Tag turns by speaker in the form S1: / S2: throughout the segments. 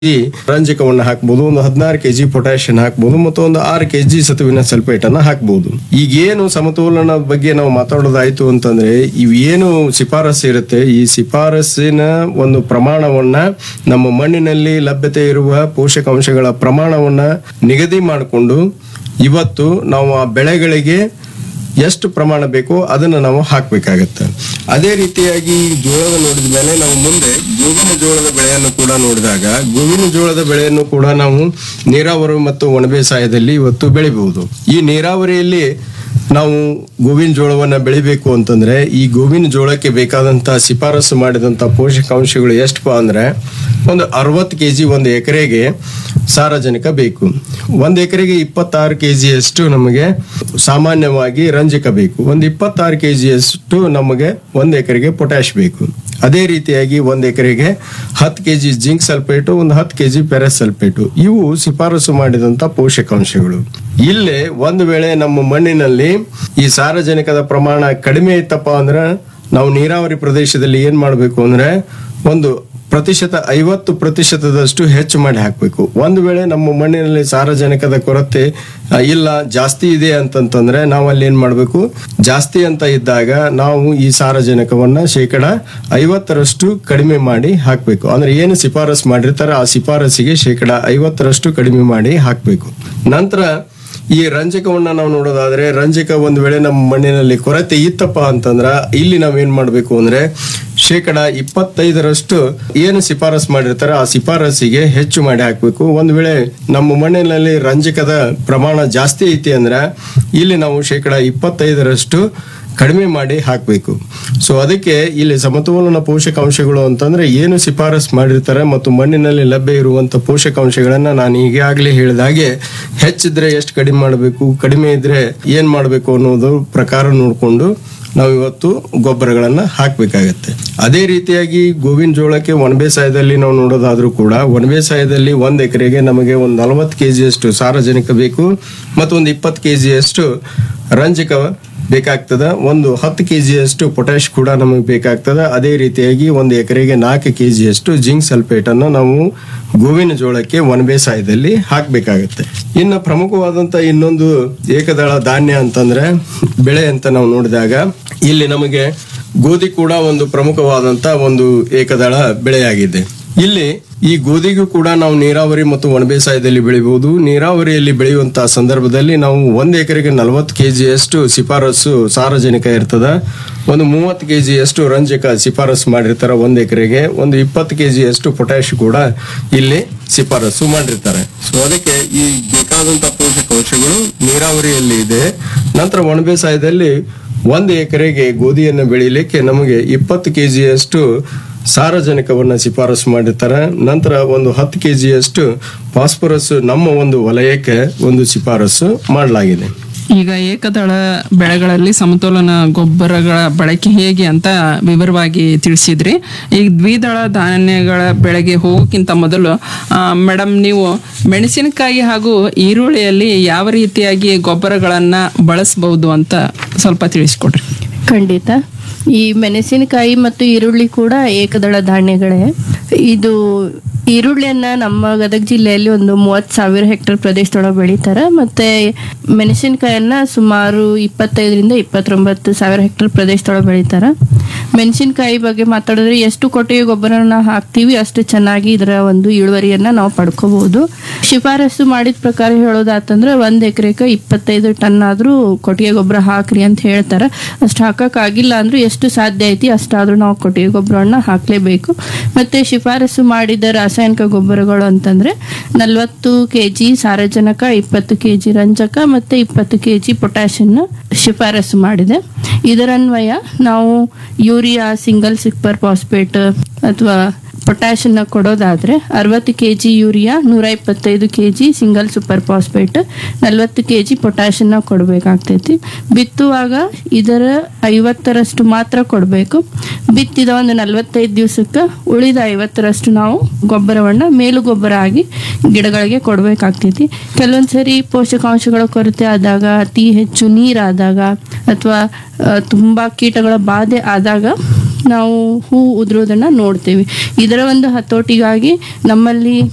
S1: KG ರಂಜಕವನ್ನು ಹಾಕ್ಬೋದು ಒಂದು ಹದಿನಾರು ಕೆಜಿ ಪೊಟ್ಯಾಷಿಯಂ ಹಾಕ್ಬೋದು ಮತ್ತು ಒಂದು ಆರು ಕೆಜಿ ಸತುವಿನ ಸಲ್ಫೇಟ್ ಅನ್ನ ಹಾಕ್ಬೋದು ಈಗ ಏನು ಸಮತೋಲನ ಬಗ್ಗೆ ನಾವು ಮಾತಾಡೋದಾಯ್ತು ಅಂತಂದ್ರೆ ಇವು ಏನು ಶಿಫಾರಸ್ ಇರುತ್ತೆ ಈ ಶಿಫಾರಸ್ಸಿನ ಒಂದು ಪ್ರಮಾಣವನ್ನ ನಮ್ಮ ಮಣ್ಣಿನಲ್ಲಿ ಲಭ್ಯತೆ ಇರುವ ಪೋಷಕಾಂಶಗಳ ಪ್ರಮಾಣವನ್ನ ನಿಗದಿ ಮಾಡಿಕೊಂಡು ಇವತ್ತು ನಾವು ಆ ಬೆಳೆಗಳಿಗೆ ಎಷ್ಟು ಪ್ರಮಾಣ ಬೇಕೋ ಅದನ್ನ ನಾವು ಹಾಕ್ಬೇಕಾಗತ್ತೆ ಅದೇ ರೀತಿಯಾಗಿ ಈ ಜೋಳನ ನೋಡಿದ ಮೇಲೆ ನಾವು ಮುಂದೆ ಗೋವಿನ ಜೋಳದ ಬೆಳೆಯನ್ನು ಕೂಡ ನೋಡಿದಾಗ ಗೋವಿನ ಜೋಳದ ಬೆಳೆಯನ್ನು ಕೂಡ ನಾವು ನೀರಾವರಿ ಮತ್ತು ಒಣಬೇಸಾಯದಲ್ಲಿ ಇವತ್ತು ಬೆಳಿಬಹುದು ಈ ನೀರಾವರಿಯಲ್ಲಿ ನಾವು ಗೋವಿನ ಜೋಳವನ್ನ ಬೆಳಿಬೇಕು ಅಂತಂದ್ರೆ ಈ ಗೋವಿನ ಜೋಳಕ್ಕೆ ಬೇಕಾದಂತ ಶಿಫಾರಸು ಮಾಡಿದಂತ ಪೋಷಕಾಂಶಗಳು ಎಷ್ಟಪ್ಪ ಅಂದ್ರೆ ಒಂದು ಅರವತ್ತು ಕೆಜಿ ಒಂದು ಎಕರೆಗೆ ಸಾರಜನಕ ಬೇಕು ಒಂದು ಎಕರೆಗೆ ಇಪ್ಪತ್ತಾರು ಕೆಜಿಯಷ್ಟು ನಮಗೆ ಸಾಮಾನ್ಯವಾಗಿ ರಂಜಕ ಬೇಕು ಒಂದು ಇಪ್ಪತ್ತಾರು ಕೆಜಿಯಷ್ಟು ನಮಗೆ ಒಂದು ಎಕರೆಗೆ ಪೊಟ್ಯಾಶ್ ಬೇಕು ಅದೇ ರೀತಿಯಾಗಿ ಒಂದು ಎಕರೆಗೆ ಹತ್ತು ಕೆಜಿ ಜಿಂಕ್ ಸಲ್ಫೇಟು ಒಂದು ಹತ್ತು ಕೆಜಿ ಪೆರಸ್ ಸಲ್ಫೇಟು ಇವು ಶಿಫಾರಸು ಮಾಡಿದಂತ ಪೋಷಕಾಂಶಗಳು ಇಲ್ಲೇ ಒಂದು ವೇಳೆ ನಮ್ಮ ಮಣ್ಣಿನಲ್ಲಿ ಈ ಸಾರಜನಕದ ಪ್ರಮಾಣ ಕಡಿಮೆ ಇತ್ತಪ್ಪ ಅಂದ್ರೆ ನಾವು ನೀರಾವರಿ ಪ್ರದೇಶದಲ್ಲಿ ಏನ್ ಮಾಡಬೇಕು ಅಂದ್ರೆ ಒಂದು ಪ್ರತಿಶತ ಐವತ್ತು ಪ್ರತಿಶತದಷ್ಟು ಹೆಚ್ಚು ಮಾಡಿ ಹಾಕಬೇಕು ಒಂದು ವೇಳೆ ನಮ್ಮ ಮಣ್ಣಿನಲ್ಲಿ ಸಾರಜನಕದ ಕೊರತೆ ಆ, ಇಲ್ಲ ಜಾಸ್ತಿ ಇದೆ ಅಂತಂತಂದ್ರೆ ನಾವು ಅಲ್ಲಿ ಏನ್ ಮಾಡಬೇಕು ಜಾಸ್ತಿ ಅಂತ ಇದ್ದಾಗ ನಾವು ಈ ಸಾರಜನಕವನ್ನ ಶೇಕಡ ಐವತ್ತರಷ್ಟು ಕಡಿಮೆ ಮಾಡಿ ಹಾಕಬೇಕು ಅಂದ್ರೆ ಏನು ಶಿಫಾರಸ್ ಮಾಡಿರ್ತಾರೆ ಆ ಶಿಫಾರಸಿಗೆ ಶೇಕಡ ಐವತ್ತರಷ್ಟು ಕಡಿಮೆ ಮಾಡಿ ಹಾಕಬೇಕು ನಂತರ ಈ ರಂಜಕವನ್ನ ನಾವು ನೋಡೋದಾದ್ರೆ ರಂಜಕ ಒಂದ್ ವೇಳೆ ನಮ್ಮ ಮಣ್ಣಿನಲ್ಲಿ ಕೊರತೆ ಇತ್ತಪ್ಪ ಅಂತಂದ್ರ ಇಲ್ಲಿ ನಾವ್ ಏನ್ ಮಾಡ್ಬೇಕು ಅಂದ್ರೆ ಶೇಕಡ ಇಪ್ಪತ್ತೈದರಷ್ಟು ಏನು ಶಿಫಾರಸ್ ಮಾಡಿರ್ತಾರೆ ಆ ಶಿಫಾರಸಿಗೆ ಹೆಚ್ಚು ಮಾಡಿ ಹಾಕ್ಬೇಕು ಒಂದ್ ವೇಳೆ ನಮ್ಮ ಮಣ್ಣಿನಲ್ಲಿ ರಂಜಕದ ಪ್ರಮಾಣ ಜಾಸ್ತಿ ಐತಿ ಅಂದ್ರೆ ಇಲ್ಲಿ ನಾವು ಶೇಕಡ ಇಪ್ಪತ್ತೈದರಷ್ಟು ಕಡಿಮೆ ಮಾಡಿ ಹಾಕಬೇಕು ಸೊ ಅದಕ್ಕೆ ಇಲ್ಲಿ ಸಮತೋಲನ ಪೋಷಕಾಂಶಗಳು ಅಂತಂದ್ರೆ ಏನು ಶಿಫಾರಸ್ ಮಾಡಿರ್ತಾರೆ ಮತ್ತು ಮಣ್ಣಿನಲ್ಲಿ ಲಭ್ಯ ಇರುವಂತ ಪೋಷಕಾಂಶಗಳನ್ನ ನಾನು ಈಗಾಗಲೇ ಹೇಳಿದ ಹಾಗೆ ಹೆಚ್ಚಿದ್ರೆ ಎಷ್ಟು ಕಡಿಮೆ ಮಾಡಬೇಕು ಕಡಿಮೆ ಇದ್ರೆ ಏನ್ ಮಾಡಬೇಕು ಅನ್ನೋದು ಪ್ರಕಾರ ನೋಡಿಕೊಂಡು ನಾವು ಇವತ್ತು ಗೊಬ್ಬರಗಳನ್ನ ಹಾಕ್ಬೇಕಾಗತ್ತೆ ಅದೇ ರೀತಿಯಾಗಿ ಗೋವಿನ ಜೋಳಕ್ಕೆ ಒಣಬೇಸಾಯದಲ್ಲಿ ನಾವು ನೋಡೋದಾದ್ರೂ ಕೂಡ ಒಣಬೇಸಾಯದಲ್ಲಿ ಒಂದ್ ಎಕರೆಗೆ ನಮಗೆ ಒಂದು ನಲವತ್ತು ಕೆಜಿಯಷ್ಟು ಸಾರಜನಕ ಬೇಕು ಮತ್ತು ಒಂದು ಇಪ್ಪತ್ತು ಕೆಜಿಯಷ್ಟು ರಂಜಕ ಬೇಕಾಗ್ತದ ಒಂದು ಹತ್ತು ಕೆಜಿಯಷ್ಟು ಪೊಟ್ಯಾಶ್ ಕೂಡ ನಮಗೆ ಬೇಕಾಗ್ತದ ಅದೇ ರೀತಿಯಾಗಿ ಒಂದು ಎಕರೆಗೆ ನಾಲ್ಕು ಕೆಜಿಯಷ್ಟು ಜಿಂಕ್ ಸಲ್ಫೇಟ್ ಅನ್ನು ನಾವು ಗೋವಿನ ಜೋಳಕ್ಕೆ ಒಣಬೇಸಾಯದಲ್ಲಿ ಹಾಕಬೇಕಾಗತ್ತೆ ಇನ್ನು ಪ್ರಮುಖವಾದಂತ ಇನ್ನೊಂದು ಏಕದಳ ಧಾನ್ಯ ಅಂತಂದ್ರೆ ಬೆಳೆ ಅಂತ ನಾವು ನೋಡಿದಾಗ ಇಲ್ಲಿ ನಮಗೆ ಗೋಧಿ ಕೂಡ ಒಂದು ಪ್ರಮುಖವಾದಂತ ಒಂದು ಏಕದಳ ಬೆಳೆಯಾಗಿದೆ ಇಲ್ಲಿ ಈ ಗೋಧಿಗೂ ಕೂಡ ನಾವು ನೀರಾವರಿ ಮತ್ತು ಒಣಬೇಸಾಯದಲ್ಲಿ ಬೆಳಿಬಹುದು ನೀರಾವರಿಯಲ್ಲಿ ಬೆಳೆಯುವಂತಹ ಸಂದರ್ಭದಲ್ಲಿ ನಾವು ಒಂದು ಎಕರೆಗೆ ನಲವತ್ತು ಕೆಜಿಯಷ್ಟು ಶಿಫಾರಸು ಸಾರಜನಕ ಇರ್ತದ ಒಂದು ಮೂವತ್ತು ಕೆಜಿಯಷ್ಟು ರಂಜಕ ಶಿಫಾರಸು ಮಾಡಿರ್ತಾರೆ ಒಂದು ಎಕರೆಗೆ ಒಂದು ಇಪ್ಪತ್ತು ಕೆಜಿಯಷ್ಟು ಪೊಟ್ಯಾಶ್ ಕೂಡ ಇಲ್ಲಿ ಶಿಫಾರಸು ಮಾಡಿರ್ತಾರೆ ಸೊ ಅದಕ್ಕೆ ಈ ಬೇಕಾದಂತ ಪೋಷಕಾಂಶಗಳು ನೀರಾವರಿಯಲ್ಲಿ ಇದೆ ನಂತರ ಒಣಬೇಸಾಯದಲ್ಲಿ ಒಂದು ಎಕರೆಗೆ ಗೋಧಿಯನ್ನು ಬೆಳೀಲಿಕ್ಕೆ ನಮಗೆ ಇಪ್ಪತ್ತು ಕೆಜಿಯಷ್ಟು ಸಾರಜನಕವನ್ನು ಶಿಫಾರಸು ಮಾಡಿರ್ತಾರೆ ನಂತರ ಒಂದು ಹತ್ತು ಕೆಜಿಯಷ್ಟು ಫಾಸ್ಫರಸ್ ನಮ್ಮ ಒಂದು ವಲಯಕ್ಕೆ ಒಂದು ಶಿಫಾರಸು ಮಾಡಲಾಗಿದೆ
S2: ಈಗ ಏಕದಳ ಬೆಳೆಗಳಲ್ಲಿ ಸಮತೋಲನ ಗೊಬ್ಬರಗಳ ಬಳಕೆ ಹೇಗೆ ಅಂತ ವಿವರವಾಗಿ ತಿಳಿಸಿದ್ರಿ ಈಗ ದ್ವಿದಳ ಧಾನ್ಯಗಳ ಬೆಳೆಗೆ ಹೋಗೋಕ್ಕಿಂತ ಮೊದಲು ಮೇಡಮ್ ನೀವು ಮೆಣಸಿನಕಾಯಿ ಹಾಗೂ ಈರುಳ್ಳಿಯಲ್ಲಿ ಯಾವ ರೀತಿಯಾಗಿ ಗೊಬ್ಬರಗಳನ್ನ ಬಳಸಬಹುದು ಅಂತ ಸ್ವಲ್ಪ ತಿಳಿಸ್ಕೊಡ್ರಿ
S3: ಖಂಡಿತ ಈ ಮೆಣಸಿನಕಾಯಿ ಮತ್ತು ಈರುಳ್ಳಿ ಕೂಡ ಏಕದಳ ಧಾನ್ಯಗಳೇ ಇದು ಈರುಳ್ಳಿಯನ್ನ ನಮ್ಮ ಗದಗ ಜಿಲ್ಲೆಯಲ್ಲಿ ಒಂದು ಮೂವತ್ತು ಸಾವಿರ ಹೆಕ್ಟೇರ್ ಪ್ರದೇಶದೊಳಗೆ ಬೆಳೀತಾರೆ ಮತ್ತೆ ಮೆಣಸಿನಕಾಯನ್ನ ಸುಮಾರು ಇಪ್ಪತ್ತೈದರಿಂದ ಇಪ್ಪತ್ತೊಂಬತ್ತು ಸಾವಿರ ಹೆಕ್ಟೇರ್ ಪ್ರದೇಶದೊಳಗೆ ಬೆಳೀತಾರೆ ಮೆಣಸಿನಕಾಯಿ ಬಗ್ಗೆ ಮಾತಾಡಿದ್ರೆ ಎಷ್ಟು ಕೊಟ್ಟಿಗೆ ಗೊಬ್ಬರನ ಹಾಕ್ತೀವಿ ಅಷ್ಟು ಚೆನ್ನಾಗಿ ಇದರ ಒಂದು ಇಳುವರಿಯನ್ನ ನಾವು ಪಡ್ಕೋಬಹುದು ಶಿಫಾರಸು ಮಾಡಿದ ಪ್ರಕಾರ ಹೇಳೋದಾತಂದ್ರೆ ಒಂದ್ ಎಕರೆಗೆ ಇಪ್ಪತ್ತೈದು ಟನ್ ಆದ್ರೂ ಕೊಟ್ಟಿಗೆ ಗೊಬ್ಬರ ಹಾಕ್ರಿ ಅಂತ ಹೇಳ್ತಾರೆ ಅಷ್ಟು ಹಾಕಕ್ಕಾಗಿಲ್ಲ ಅಂದ್ರೂ ಎಷ್ಟು ಸಾಧ್ಯ ಐತಿ ಅಷ್ಟಾದ್ರೂ ನಾವು ಕೊಟ್ಟಿಗೆ ಗೊಬ್ಬರವನ್ನ ಹಾಕ್ಲೇಬೇಕು ಮತ್ತೆ ಶಿಫಾರಸು ಮಾಡಿದ ರಾಸಾಯನಿಕ ಗೊಬ್ಬರಗಳು ಅಂತಂದ್ರೆ ನಲ್ವತ್ತು ಕೆಜಿ ಸಾರಜನಕ ಇಪ್ಪತ್ತು ಕೆಜಿ ರಂಜಕ ಮತ್ತೆ ಇಪ್ಪತ್ತು ಕೆಜಿ ಪೊಟ್ಯಾಷಿಯನ್ನ ಶಿಫಾರಸು ಮಾಡಿದೆ ಇದರನ್ವಯ ನಾವು ಯೂರಿಯಾ ಸಿಂಗಲ್ ಸಿಪ್ಪರ್ ಫಾಸ್ಫೇಟ್ ಅಥವಾ ಪೊಟ್ಯಾಷನ್ನ ಕೊಡೋದಾದ್ರೆ ಅರವತ್ತು ಕೆ ಜಿ ಯೂರಿಯಾ ನೂರ ಇಪ್ಪತ್ತೈದು K G single super phosphate ನಲ್ವತ್ತು ಕೆ ಜಿ ಪೊಟ್ಯಾಷನ್ನ ಕೊಡಬೇಕಾಗ್ತೈತಿ ಬಿತ್ತುವಾಗ ಇದರ ಐವತ್ತರಷ್ಟು ಮಾತ್ರ ಕೊಡಬೇಕು ಬಿತ್ತಿದ ಒಂದು ನಲವತ್ತೈದು ದಿವಸಕ್ಕೆ ಉಳಿದ ಐವತ್ತರಷ್ಟು ನಾವು ಗೊಬ್ಬರವನ್ನು ಮೇಲು ಗೊಬ್ಬರ ಆಗಿ ಗಿಡಗಳಿಗೆ ಕೊಡಬೇಕಾಗ್ತೈತಿ ಕೆಲವೊಂದು ಸರಿ ಪೋಷಕಾಂಶಗಳ ಕೊರತೆ ಆದಾಗ ಅತಿ ಹೆಚ್ಚು ನೀರಾದಾಗ ಅಥವಾ ತುಂಬ ಕೀಟಗಳ ಬಾಧೆ ಆದಾಗ ನಾವು ಹೂ ಉದುರೋದನ್ನ ನೋಡ್ತೇವೆ ಇದರ ಒಂದು ಹತೋಟಿಗಾಗಿ ನಮ್ಮಲ್ಲಿ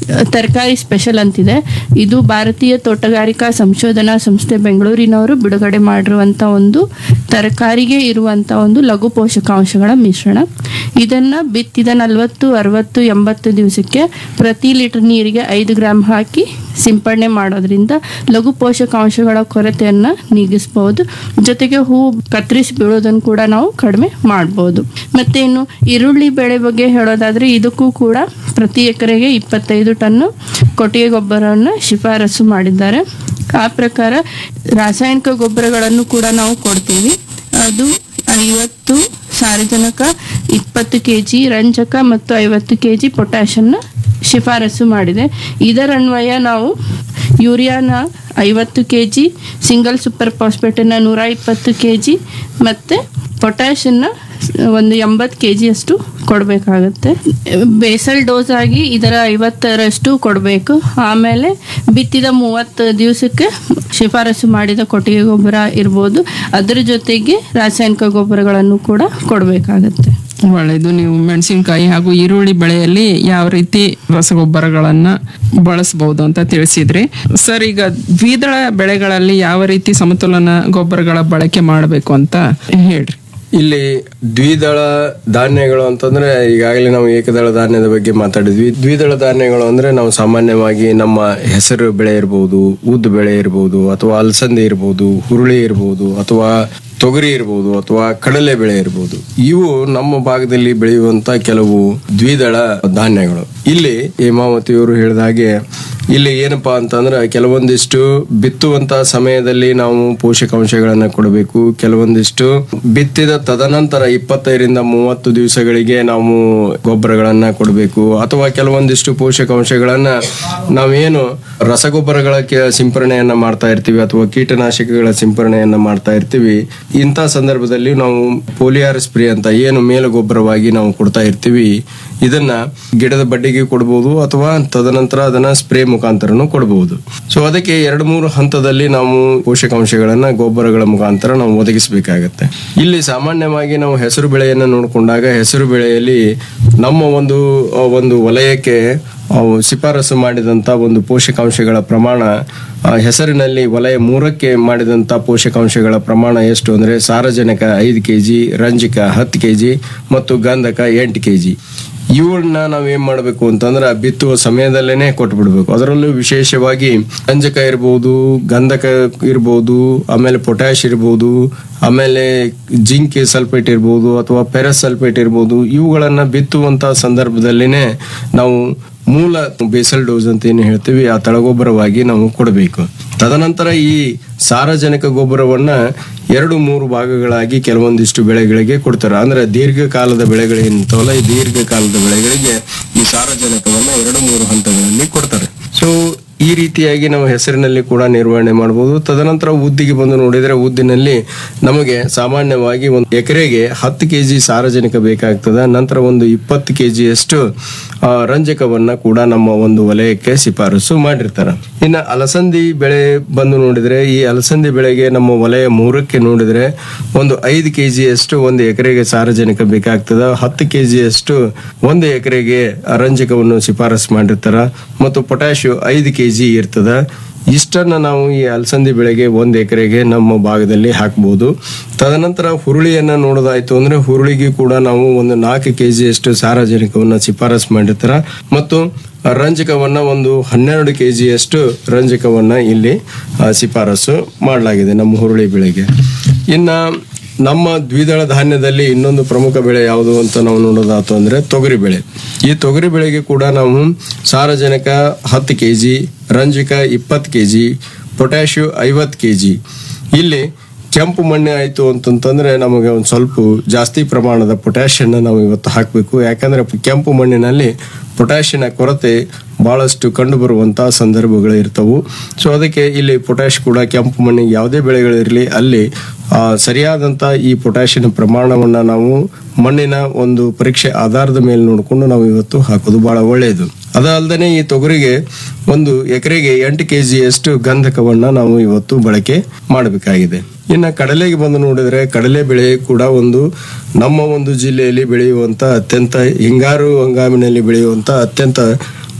S3: ತರಕಾರಿ ಸ್ಪೆಷಲ್ ಅಂತಿದೆ ಇದು ಭಾರತೀಯ ತೋಟಗಾರಿಕಾ ಸಂಶೋಧನಾ ಸಂಸ್ಥೆ ಬೆಂಗಳೂರಿನವರು ಬಿಡುಗಡೆ ಮಾಡಿರುವಂಥ ಒಂದು ತರಕಾರಿಗೆ ಇರುವಂಥ ಒಂದು ಲಘು ಪೋಷಕಾಂಶಗಳ ಮಿಶ್ರಣ ಇದನ್ನು ಬಿತ್ತಿದ ನಲವತ್ತು ಅರವತ್ತು ಎಂಬತ್ತು ದಿವಸಕ್ಕೆ ಪ್ರತಿ ಲೀಟರ್ ನೀರಿಗೆ ಐದು ಗ್ರಾಮ್ ಹಾಕಿ ಸಿಂಪಡಣೆ ಮಾಡೋದ್ರಿಂದ ಲಘು ಪೋಷಕಾಂಶಗಳ ಕೊರತೆಯನ್ನು ನೀಗಿಸ್ಬೋದು ಜೊತೆಗೆ ಹೂ ಕತ್ತರಿಸಿ ಬೀಳೋದನ್ನು ಕೂಡ ನಾವು ಕಡಿಮೆ ಮಾಡ್ಬೋದು ಮತ್ತೆ ಇನ್ನು ಈರುಳ್ಳಿ ಬೆಳೆ ಬಗ್ಗೆ ಹೇಳೋದಾದ್ರೆ ಇದಕ್ಕೂ ಕೂಡ ಪ್ರತಿ ಎಕರೆಗೆ ಇಪ್ಪತ್ತೈದು ಟನ್ನು ಕೊಟ್ಟಿಗೆ ಗೊಬ್ಬರವನ್ನು ಶಿಫಾರಸು ಮಾಡಿದ್ದಾರೆ ಆ ಪ್ರಕಾರ ರಾಸಾಯನಿಕ ಗೊಬ್ಬರಗಳನ್ನು ಕೂಡ ನಾವು ಕೊಡ್ತೀವಿ ಅದು ಐವತ್ತು ಸಾರಜನಕ ಇಪ್ಪತ್ತು ಕೆ ಜಿ ರಂಜಕ ಮತ್ತು ಐವತ್ತು ಕೆ ಜಿ ಪೊಟ್ಯಾಷನ್ನ ಶಿಫಾರಸು ಮಾಡಿದೆ ಇದರನ್ವಯ ನಾವು ಯೂರಿಯಾನ ಐವತ್ತು ಕೆ ಜಿ ಸಿಂಗಲ್ ಸೂಪರ್ ಫಾಸ್ಫೇಟನ್ನು ನೂರ ಇಪ್ಪತ್ತು ಕೆ ಜಿ ಮತ್ತು ಪೊಟ್ಯಾಷನ್ನ ಒಂದು ಎಂಬತ್ತು ಕೆ ಜಿಯಷ್ಟು ಕೊಡಬೇಕಾಗತ್ತೆ ಬೇಸಲ್ ಡೋಸ್ ಆಗಿ ಇದರ ಐವತ್ತರಷ್ಟು ಕೊಡಬೇಕು ಆಮೇಲೆ ಬಿತ್ತಿದ ಮೂವತ್ತು ದಿವಸಕ್ಕೆ ಶಿಫಾರಸು ಮಾಡಿದ ಕೊಟ್ಟಿಗೆ ಗೊಬ್ಬರ ಇರ್ಬೋದು ಅದರ ಜೊತೆಗೆ ರಾಸಾಯನಿಕ ಗೊಬ್ಬರಗಳನ್ನು ಕೂಡ ಕೊಡಬೇಕಾಗತ್ತೆ
S2: ಒಳ್ಳೆಯದು ನೀವು ಮೆಣಸಿನಕಾಯಿ ಹಾಗೂ ಈರುಳ್ಳಿ ಬೆಳೆಯಲ್ಲಿ ಯಾವ ರೀತಿ ರಸಗೊಬ್ಬರಗಳನ್ನ ಬಳಸಬಹುದು ಅಂತ ತಿಳಿಸಿದ್ರಿ ಸರ್ ಈಗ ದ್ವಿದಳ ಬೆಳೆಗಳಲ್ಲಿ ಯಾವ ರೀತಿ ಸಮತೋಲನ ಗೊಬ್ಬರಗಳ ಬಳಕೆ ಮಾಡಬೇಕು ಅಂತ ಹೇಳ್ರಿ
S1: ಇಲ್ಲಿ ದ್ವಿದಳ ಧಾನ್ಯಗಳು ಅಂತಂದ್ರೆ ಈಗಾಗಲೇ ನಾವು ಏಕದಳ ಧಾನ್ಯದ ಬಗ್ಗೆ ಮಾತಾಡಿದ್ವಿ ದ್ವಿದಳ ಧಾನ್ಯಗಳು ಅಂದ್ರೆ ನಾವು ಸಾಮಾನ್ಯವಾಗಿ ನಮ್ಮ ಹೆಸರು ಬೆಳೆ ಇರಬಹುದು ಉದ್ದು ಬೆಳೆ ಇರಬಹುದು ಅಥವಾ ಅಲಸಂದೆ ಇರಬಹುದು ಹುರುಳಿ ಇರಬಹುದು ಅಥವಾ ತೊಗರಿ ಇರಬಹುದು ಅಥವಾ ಕಡಲೆ ಬೆಳೆ ಇರಬಹುದು ಇವು ನಮ್ಮ ಭಾಗದಲ್ಲಿ ಬೆಳೆಯುವಂತ ಕೆಲವು ದ್ವಿದಳ ಧಾನ್ಯಗಳು ಇಲ್ಲಿ ಹೇಮಾವತಿಯವರು ಹೇಳಿದ ಹಾಗೆ ಇಲ್ಲಿ ಏನಪ್ಪಾ ಅಂತಂದ್ರೆ ಕೆಲವೊಂದಿಷ್ಟು ಬಿತ್ತುವಂತ ಸಮಯದಲ್ಲಿ ನಾವು ಪೋಷಕಾಂಶಗಳನ್ನ ಕೊಡಬೇಕು ಕೆಲವೊಂದಿಷ್ಟು ಬಿತ್ತಿದ ತದನಂತರ ಇಪ್ಪತ್ತೈದರಿಂದ ಮೂವತ್ತು ದಿವಸಗಳಿಗೆ ನಾವು ಗೊಬ್ಬರಗಳನ್ನ ಕೊಡಬೇಕು ಅಥವಾ ಕೆಲವೊಂದಿಷ್ಟು ಪೋಷಕಾಂಶಗಳನ್ನ ನಾವೇನು ರಸಗೊಬ್ಬರಗಳ ಕೆ- ಸಿಂಪರಣೆಯನ್ನ ಮಾಡ್ತಾ ಇರ್ತೀವಿ ಅಥವಾ ಕೀಟನಾಶಕಗಳ ಸಿಂಪರಣೆಯನ್ನ ಮಾಡ್ತಾ ಇರ್ತೀವಿ ಇಂಥ ಸಂದರ್ಭದಲ್ಲಿ ನಾವು ಪೋಲಿಯಾರ್ ಸ್ಪ್ರೇ ಅಂತ ಏನು ಮೇಲು ಗೊಬ್ಬರವಾಗಿ ನಾವು ಕೊಡ್ತಾ ಇರ್ತೀವಿ ಇದನ್ನ ಗಿಡದ ಬಡ್ಡಿಗೆ ಕೊಡಬಹುದು ಅಥವಾ ತದನಂತರ ಅದನ್ನ ಸ್ಪ್ರೇ ಮುಖಾಂತರನು ಕೊಡಬಹುದು ಸೊ ಅದಕ್ಕೆ ಎರಡು ಮೂರು ಹಂತದಲ್ಲಿ ನಾವು ಪೋಷಕಾಂಶಗಳನ್ನ ಗೊಬ್ಬರಗಳ ಮುಖಾಂತರ ನಾವು ಒದಗಿಸಬೇಕಾಗತ್ತೆ ಇಲ್ಲಿ ಸಾಮಾನ್ಯವಾಗಿ ನಾವು ಹೆಸರು ಬೆಳೆಯನ್ನ ನೋಡಿಕೊಂಡಾಗ ಹೆಸರು ಬೆಳೆಯಲ್ಲಿ ನಮ್ಮ ಒಂದು ಆ, ಒಂದು ವಲಯಕ್ಕೆ ಅವು ಶಿಫಾರಸು ಮಾಡಿದಂತ ಒಂದು ಪೋಷಕಾಂಶಗಳ ಪ್ರಮಾಣ ಆ, ಹೆಸರಿನಲ್ಲಿ ವಲಯ ಮೂರಕ್ಕೆ ಮಾಡಿದಂತ ಪೋಷಕಾಂಶಗಳ ಪ್ರಮಾಣ ಎಷ್ಟು ಅಂದ್ರೆ ಸಾರಜನಕ ಐದು ಕೆಜಿ ರಂಜಕ ಹತ್ತು ಕೆಜಿ ಮತ್ತು ಗಂಧಕ ಎಂಟು ಕೆಜಿ ಇವುಗಳನ್ನ ನಾವ್ ಏನ್ ಮಾಡ್ಬೇಕು ಅಂತಂದ್ರೆ ಬಿತ್ತುವ ಸಮಯದಲ್ಲೇನೆ ಕೊಟ್ಬಿಡ್ಬೇಕು ಅದರಲ್ಲೂ ವಿಶೇಷವಾಗಿ ರಂಜಕ ಇರ್ಬೋದು ಗಂಧಕ ಇರ್ಬೋದು ಆಮೇಲೆ ಪೊಟ್ಯಾಶ್ ಇರ್ಬೋದು ಆಮೇಲೆ ಜಿಂಕ್ ಸಲ್ಫೇಟ್ ಇರ್ಬೋದು ಅಥವಾ ಪೆರಸ್ ಸಲ್ಫೇಟ್ ಇರ್ಬೋದು ಇವುಗಳನ್ನ ಬಿತ್ತುವಂತ ಸಂದರ್ಭದಲ್ಲಿನೇ ನಾವು ಮೂಲ ಬೇಸಲ್ ಡೋಸ್ ಅಂತ ಏನು ಹೇಳ್ತೀವಿ ಆ ತಳಗೊಬ್ಬರವಾಗಿ ನಾವು ಕೊಡಬೇಕು ತದನಂತರ ಈ ಸಾರಜನಕ ಗೊಬ್ಬರವನ್ನ ಎರಡು ಮೂರು ಭಾಗಗಳಾಗಿ ಕೆಲವೊಂದಿಷ್ಟು ಬೆಳೆಗಳಿಗೆ ಕೊಡ್ತಾರೆ ಅಂದ್ರೆ ದೀರ್ಘಕಾಲದ ಬೆಳೆಗಳೇನಿರ್ತಾವಲ್ಲ ಈ ದೀರ್ಘಕಾಲದ ಬೆಳೆಗಳಿಗೆ ಈ ಸಾರಜನಕವನ್ನ ಎರಡು ಮೂರು ಹಂತಗಳಲ್ಲಿ ಕೊಡ್ತಾರೆ ಸೊ ಈ ರೀತಿಯಾಗಿ ನಾವು ಹೆಸರಿನಲ್ಲಿ ಕೂಡ ನಿರ್ವಹಣೆ ಮಾಡಬಹುದು ತದನಂತರ ಉದ್ದಿಗೆ ಬಂದು ನೋಡಿದ್ರೆ ಉದ್ದಿನಲ್ಲಿ ನಮಗೆ ಸಾಮಾನ್ಯವಾಗಿ ಒಂದು ಎಕರೆಗೆ ಹತ್ತು ಕೆಜಿ ಸಾರಜನಕ ಬೇಕಾಗ್ತದೆ ನಂತರ ಒಂದು ಇಪ್ಪತ್ತು ಕೆಜಿ ಅಷ್ಟು ಆ, ರಂಜಕವನ್ನ ಕೂಡ ನಮ್ಮ ಒಂದು ವಲಯಕ್ಕೆ ಶಿಫಾರಸು ಮಾಡಿರ್ತಾರೆ ಇನ್ನ ಅಲಸಂದಿ ಬೆಳೆ ಬಂದು ನೋಡಿದ್ರೆ ಈ ಅಲಸಂದಿ ಬೆಳೆಗೆ ನಮ್ಮ ವಲಯ ಮೂರಕ್ಕೆ ನೋಡಿದ್ರೆ ಒಂದು ಐದು ಕೆಜಿ ಅಷ್ಟು ಒಂದು ಎಕರೆಗೆ ಸಾರಜನಕ ಬೇಕಾಗ್ತದ ಹತ್ತು ಕೆಜಿ ಅಷ್ಟು ಒಂದು ಎಕರೆಗೆ ರಂಜಕವನ್ನು ಶಿಫಾರಸು ಮಾಡಿರ್ತಾರ ಮತ್ತು ಪೊಟ್ಯಾಶಿಯಂ ಐದು ಕೆಜಿ ಇರ್ತದ ಇಷ್ಟನ್ನ ನಾವು ಈ ಅಲಸಂದಿ ಬೆಳೆಗೆ ಒಂದು ಎಕರೆಗೆ ನಮ್ಮ ಭಾಗದಲ್ಲಿ ಹಾಕ್ಬೋದು ತದನಂತರ ಹುರುಳಿಯನ್ನ ನೋಡೋದಾಯ್ತು ಅಂದ್ರೆ ಹುರುಳಿಗೆ ಕೂಡ ನಾವು ಒಂದು ನಾಲ್ಕು ಕೆಜಿ ಅಷ್ಟು ಸಾರಜನಕವನ್ನ ಶಿಫಾರಸು ಮಾಡಿರ್ತಾರ ಮತ್ತು ರಂಜಕವನ್ನ ಒಂದು ಹನ್ನೆರಡು ಕೆಜಿ ಅಷ್ಟು ರಂಜಕವನ್ನ ಇಲ್ಲಿ ಆ, ಶಿಫಾರಸು ಮಾಡಲಾಗಿದೆ ನಮ್ಮ ಹುರುಳಿ ಬೆಳೆಗೆ ಇನ್ನ ನಮ್ಮ ದ್ವಿದಳ ಧಾನ್ಯದಲ್ಲಿ ಇನ್ನೊಂದು ಪ್ರಮುಖ ಬೆಳೆ ಯಾವುದು ಅಂತ ನಾವು ನೋಡೋದಾತು ಅಂದ್ರೆ ತೊಗರಿ ಬೆಳೆ ಈ ತೊಗರಿ ಬೆಳೆಗೆ ಕೂಡ ನಾವು ಸಾರಜನಕ ಹತ್ತು ಕೆ ಜಿ ರಂಜಕ ಇಪ್ಪತ್ತು ಕೆ ಜಿ ಪೊಟ್ಯಾಶಿಯಂ ಐವತ್ತು ಕೆ ಜಿ ಇಲ್ಲಿ ಕೆಂಪು ಮಣ್ಣೆ ಆಯಿತು ಅಂತಂತಂದ್ರೆ ನಮಗೆ ಒಂದು ಸ್ವಲ್ಪ ಜಾಸ್ತಿ ಪ್ರಮಾಣದ ಪೊಟ್ಯಾಷಿಯನ್ನ ನಾವು ಇವತ್ತು ಹಾಕಬೇಕು ಯಾಕಂದ್ರೆ ಕೆಂಪು ಮಣ್ಣಿನಲ್ಲಿ ಪೊಟ್ಯಾಷಿಯನ ಕೊರತೆ ಬಹಳಷ್ಟು ಕಂಡು ಬರುವಂತಹ ಸಂದರ್ಭಗಳು ಇರ್ತವು ಸೊ ಅದಕ್ಕೆ ಇಲ್ಲಿ ಪೊಟ್ಯಾಶ್ ಕೂಡ ಕೆಂಪು ಮಣ್ಣಿಗೆ ಯಾವುದೇ ಬೆಳೆಗಳಿರಲಿ ಅಲ್ಲಿ ಆ, ಸರಿಯಾದಂತ ಈ ಪೊಟ್ಯಾಷಿಯನ ಪ್ರಮಾಣವನ್ನ ನಾವು ಮಣ್ಣಿನ ಒಂದು ಪರೀಕ್ಷೆ ಆಧಾರದ ಮೇಲೆ ನೋಡಿಕೊಂಡು ನಾವು ಇವತ್ತು ಹಾಕೋದು ಬಹಳ ಒಳ್ಳೆಯದು ಅದಲ್ಲದೆ ಈ ತೊಗರಿಗೆ ಒಂದು ಎಕರೆಗೆ ಎಂಟು ಕೆ ಜಿಯಷ್ಟು ಗಂಧಕವನ್ನ ನಾವು ಇವತ್ತು ಬಳಕೆ ಮಾಡಬೇಕಾಗಿದೆ ಇನ್ನ ಕಡಲೆಗೆ ಬಂದು ನೋಡಿದ್ರೆ ಕಡಲೆ ಬೆಳೆ ಕೂಡ ಒಂದು ನಮ್ಮ ಒಂದು ಜಿಲ್ಲೆಯಲ್ಲಿ ಬೆಳೆಯುವಂತ ಅತ್ಯಂತ ಹಿಂಗಾರು ಹಂಗಾಮಿನಲ್ಲಿ ಬೆಳೆಯುವಂತ ಅತ್ಯಂತ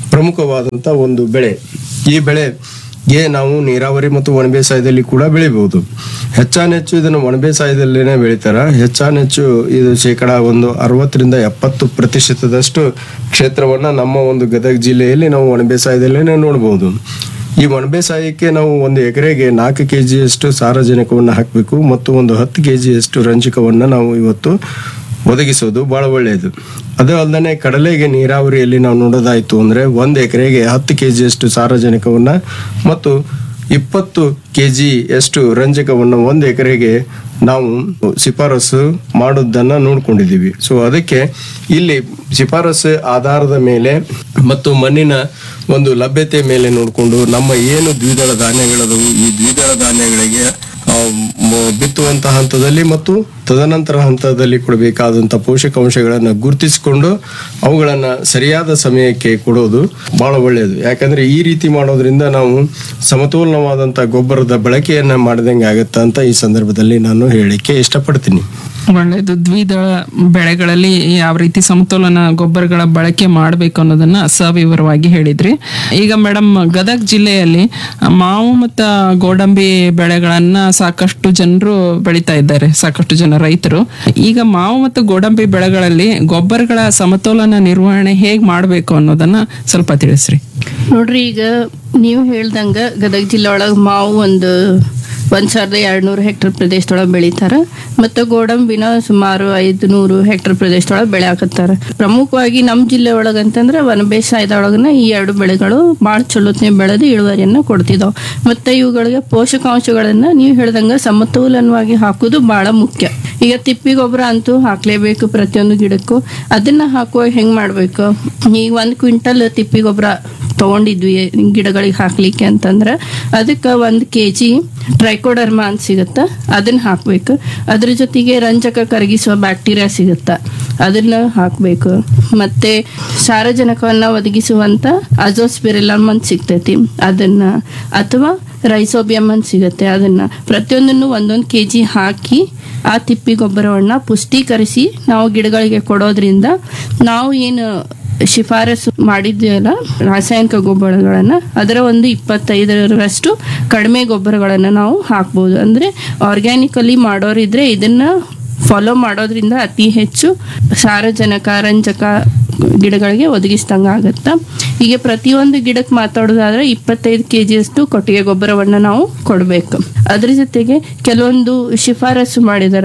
S1: ಪ್ರಮುಖವಾದಂತ ಒಂದು ಬೆಳೆ ಈ ಬೆಳೆಗೆ ನಾವು ನೀರಾವರಿ ಮತ್ತು ಒಣ ಬೇಸಾಯದಲ್ಲಿ ಕೂಡ ಬೆಳಿಬಹುದು ಹೆಚ್ಚಾನೆಚ್ಚು ಇದನ್ನು ಒಣ ಬೇಸಾಯದಲ್ಲಿನೇ ಬೆಳಿತಾರ ಹೆಚ್ಚಾನೆಚ್ಚು ಇದು ಶೇಕಡ ಒಂದು ಅರವತ್ತರಿಂದ ಎಪ್ಪತ್ತು ಪ್ರತಿಶತದಷ್ಟು ಕ್ಷೇತ್ರವನ್ನ ನಮ್ಮ ಒಂದು ಗದಗ ಜಿಲ್ಲೆಯಲ್ಲಿ ನಾವು ಒಣ ಬೇಸಾಯದಲ್ಲೇ ನೋಡಬಹುದು ಈ ಒಣ ಬೇಸಾಯಕ್ಕೆ ನಾವು ಒಂದು ಎಕರೆಗೆ ನಾಲ್ಕು ಕೆ ಜಿಯಷ್ಟು ಸಾರಜನಕವನ್ನು ಹಾಕಬೇಕು ಮತ್ತು ಒಂದು ಹತ್ತು ಕೆ ಜಿಯಷ್ಟು ರಂಜಕವನ್ನು ನಾವು ಇವತ್ತು ಒದಗಿಸೋದು ಬಹಳ ಒಳ್ಳೆಯದು ಅದು ಅಲ್ಲದೆ ಕಡಲೆಗೆ ನೀರಾವರಿಯಲ್ಲಿ ನಾವು ನೋಡೋದಾಯ್ತು ಅಂದ್ರೆ ಒಂದು ಎಕರೆಗೆ ಹತ್ತು ಕೆ ಜಿಯಷ್ಟು ಸಾರಜನಕವನ್ನ ಮತ್ತು ಇಪ್ಪತ್ತು ಕೆ ಜಿಯಷ್ಟು ರಂಜಕವನ್ನು ಒಂದು ಎಕರೆಗೆ ನಾವು ಶಿಫಾರಸು ಮಾಡೋದನ್ನ ನೋಡ್ಕೊಂಡಿದ್ದೀವಿ ಸೊ ಅದಕ್ಕೆ ಇಲ್ಲಿ ಶಿಫಾರಸು ಆಧಾರದ ಮೇಲೆ ಮತ್ತು ಮಣ್ಣಿನ ಒಂದು ಲಭ್ಯತೆ ಮೇಲೆ ನೋಡಿಕೊಂಡು ನಮ್ಮ ಏನು ದ್ವಿದಳ ಧಾನ್ಯಗಳದವು ಈ ದ್ವಿದಳ ಧಾನ್ಯಗಳಿಗೆ ಆ, ಮ- ಬಿತ್ತುವಂತ ಹಂತದಲ್ಲಿ ಮತ್ತು ತದನಂತರ ಹಂತದಲ್ಲಿ ಕೊಡಬೇಕಾದಂತ ಪೋಷಕಾಂಶಗಳನ್ನ ಗುರುತಿಸಿಕೊಂಡು ಅವುಗಳನ್ನ ಸರಿಯಾದ ಸಮಯಕ್ಕೆ ಕೊಡೋದು ಬಹಳ ಒಳ್ಳೆಯದು ಯಾಕಂದ್ರೆ ಈ ರೀತಿ ಮಾಡೋದ್ರಿಂದ ನಾವು ಸಮತೋಲನವಾದಂತ ಗೊಬ್ಬರದ ಬಳಕೆಯನ್ನ ಮಾಡಿದಂಗೆ ಆಗತ್ತ ಅಂತ ಈ ಸಂದರ್ಭದಲ್ಲಿ ನಾನು ಹೇಳಲಿಕ್ಕೆ ಇಷ್ಟಪಡ್ತೀನಿ
S2: ಒಳ್ಳೆಯದು ದ್ವಿದಳ ಬೆಳೆಗಳಲ್ಲಿ ಯಾವ ರೀತಿ ಸಮತೋಲನ ಗೊಬ್ಬರಗಳ ಬಳಕೆ ಮಾಡಬೇಕು ಅನ್ನೋದನ್ನ ಸವಿವರವಾಗಿ ಹೇಳಿದ್ರಿ ಈಗ ಮೇಡಮ್ ಗದಗ ಜಿಲ್ಲೆಯಲ್ಲಿ ಮಾವು ಮತ್ತು ಗೋಡಂಬಿ ಬೆಳೆಗಳನ್ನ ಸಾಕಷ್ಟು ಜನರು ಬೆಳೀತಾ ಇದ್ದಾರೆ ಸಾಕಷ್ಟು ಜನ ರೈತರು ಈಗ ಮಾವು ಮತ್ತು ಗೋಡಂಬಿ ಬೆಳೆಗಳಲ್ಲಿ ಗೊಬ್ಬರಗಳ ಸಮತೋಲನ ನಿರ್ವಹಣೆ ಹೇಗೆ ಮಾಡಬೇಕು ಅನ್ನೋದನ್ನ ಸ್ವಲ್ಪ ತಿಳಿಸ್ರಿ
S3: ನೋಡ್ರಿ ಈಗ ನೀವು ಹೇಳ್ದಂಗ ಗದಗ ಜಿಲ್ಲೆ ಒಳಗೆ ಮಾವು ಒಂದು ಒಂದ್ ಸಾವಿರದ ಎರಡ್ನೂರು ಹೆಕ್ಟರ್ ಪ್ರದೇಶದೊಳಗೆ ಬೆಳಿತಾರ ಮತ್ತು ಗೋಡಂಬಿನ ಸುಮಾರು ಐದು ನೂರು ಹೆಕ್ಟರ್ ಪ್ರದೇಶದೊಳಗೆ ಬೆಳೆ ಹಾಕತ್ತಾರ ಪ್ರಮುಖವಾಗಿ ನಮ್ಮ ಜಿಲ್ಲೆ ಒಳಗೆ ಅಂತಂದ್ರೆ ವನ ಬೇಸಾಯದೊಳಗನ ಈ ಎರಡು ಬೆಳೆಗಳು ಭಾಳ ಚಲೋತ್ನೆ ಬೆಳೆದು ಇಳುವರಿಯನ್ನ ಕೊಡ್ತಿದಾವ್ ಮತ್ತೆ ಇವುಗಳಿಗೆ ಪೋಷಕಾಂಶಗಳನ್ನ ನೀವು ಹೇಳ್ದಂಗ ಸಮತೋಲನವಾಗಿ ಹಾಕೋದು ಬಹಳ ಮುಖ್ಯ ಈಗ ತಿಪ್ಪಿ ಗೊಬ್ಬರ ಅಂತೂ ಹಾಕ್ಲೇಬೇಕು ಪ್ರತಿಯೊಂದು ಗಿಡಕ್ಕೂ ಅದನ್ನ ಹಾಕುವಾಗ ಹೆಂಗ್ ಮಾಡ್ಬೇಕು ಈಗ ಒಂದ್ ಕ್ವಿಂಟಲ್ ತಿಪ್ಪಿ ಗೊಬ್ಬರ ತಗೊಂಡಿದ್ವಿ ಗಿಡಗಳಿಗೆ ಹಾಕ್ಲಿಕ್ಕೆ ಅಂತಂದ್ರೆ ಅದಕ್ಕೆ ಒಂದು ಕೆ ಜಿ ಟ್ರೈಕೋಡರ್ಮಾ ಅಂತ ಸಿಗುತ್ತ ಅದನ್ನ ಹಾಕ್ಬೇಕು ಅದ್ರ ಜೊತೆಗೆ ರಂಜಕ ಕರಗಿಸುವ ಬ್ಯಾಕ್ಟೀರಿಯಾ ಸಿಗುತ್ತ ಅದನ್ನ ಹಾಕ್ಬೇಕು ಮತ್ತೆ ಸಾರಜನಕವನ್ನ ಒದಗಿಸುವಂತ ಅಜೋಸ್ಪಿರಿಲಮ್ ಅಂತ ಸಿಗ್ತೈತಿ ಅದನ್ನ ಅಥವಾ ರೈಸೋಬಿಯಮ್ ಅಂತ ಸಿಗುತ್ತೆ ಅದನ್ನ ಪ್ರತಿಯೊಂದನ್ನು ಒಂದೊಂದು ಕೆ ಜಿ ಹಾಕಿ ಆ ತಿಪ್ಪಿ ಗೊಬ್ಬರವನ್ನ ಪುಷ್ಟೀಕರಿಸಿ ನಾವು ಗಿಡಗಳಿಗೆ ಕೊಡೋದ್ರಿಂದ ನಾವು ಏನು ಶಿಫಾರಸು ಮಾಡಿದ್ವಲ್ಲ ರಾಸಾಯನಿಕ ಗೊಬ್ಬರಗಳನ್ನ ಅದರ ಒಂದು ಇಪ್ಪತ್ತೈದರಷ್ಟು ಕಡಿಮೆ ಗೊಬ್ಬರಗಳನ್ನ ನಾವು ಹಾಕ್ಬೋದು ಅಂದ್ರೆ ಆರ್ಗ್ಯಾನಿಕಲಿ ಮಾಡೋರಿದ್ರೆ ಇದನ್ನ ಫಾಲೋ ಮಾಡೋದ್ರಿಂದ ಅತಿ ಹೆಚ್ಚು ಸಾರಜನಕ ರಂಜಕ ಗಿಡಗಳಿಗೆ ಒದಗಿಸ್ದಂಗ ಆಗತ್ತ ಈಗ ಪ್ರತಿಯೊಂದು ಗಿಡಕ್ಕೆ ಮಾತಾಡೋದಾದ್ರೆ ಇಪ್ಪತ್ತೈದು ಕೆ ಜಿಯಷ್ಟು ಕೊಟ್ಟಿಗೆ ಗೊಬ್ಬರವನ್ನ ನಾವು ಕೊಡಬೇಕು ಅದ್ರ ಜೊತೆಗೆ ಕೆಲವೊಂದು ಶಿಫಾರಸು ಮಾಡಿದಾರ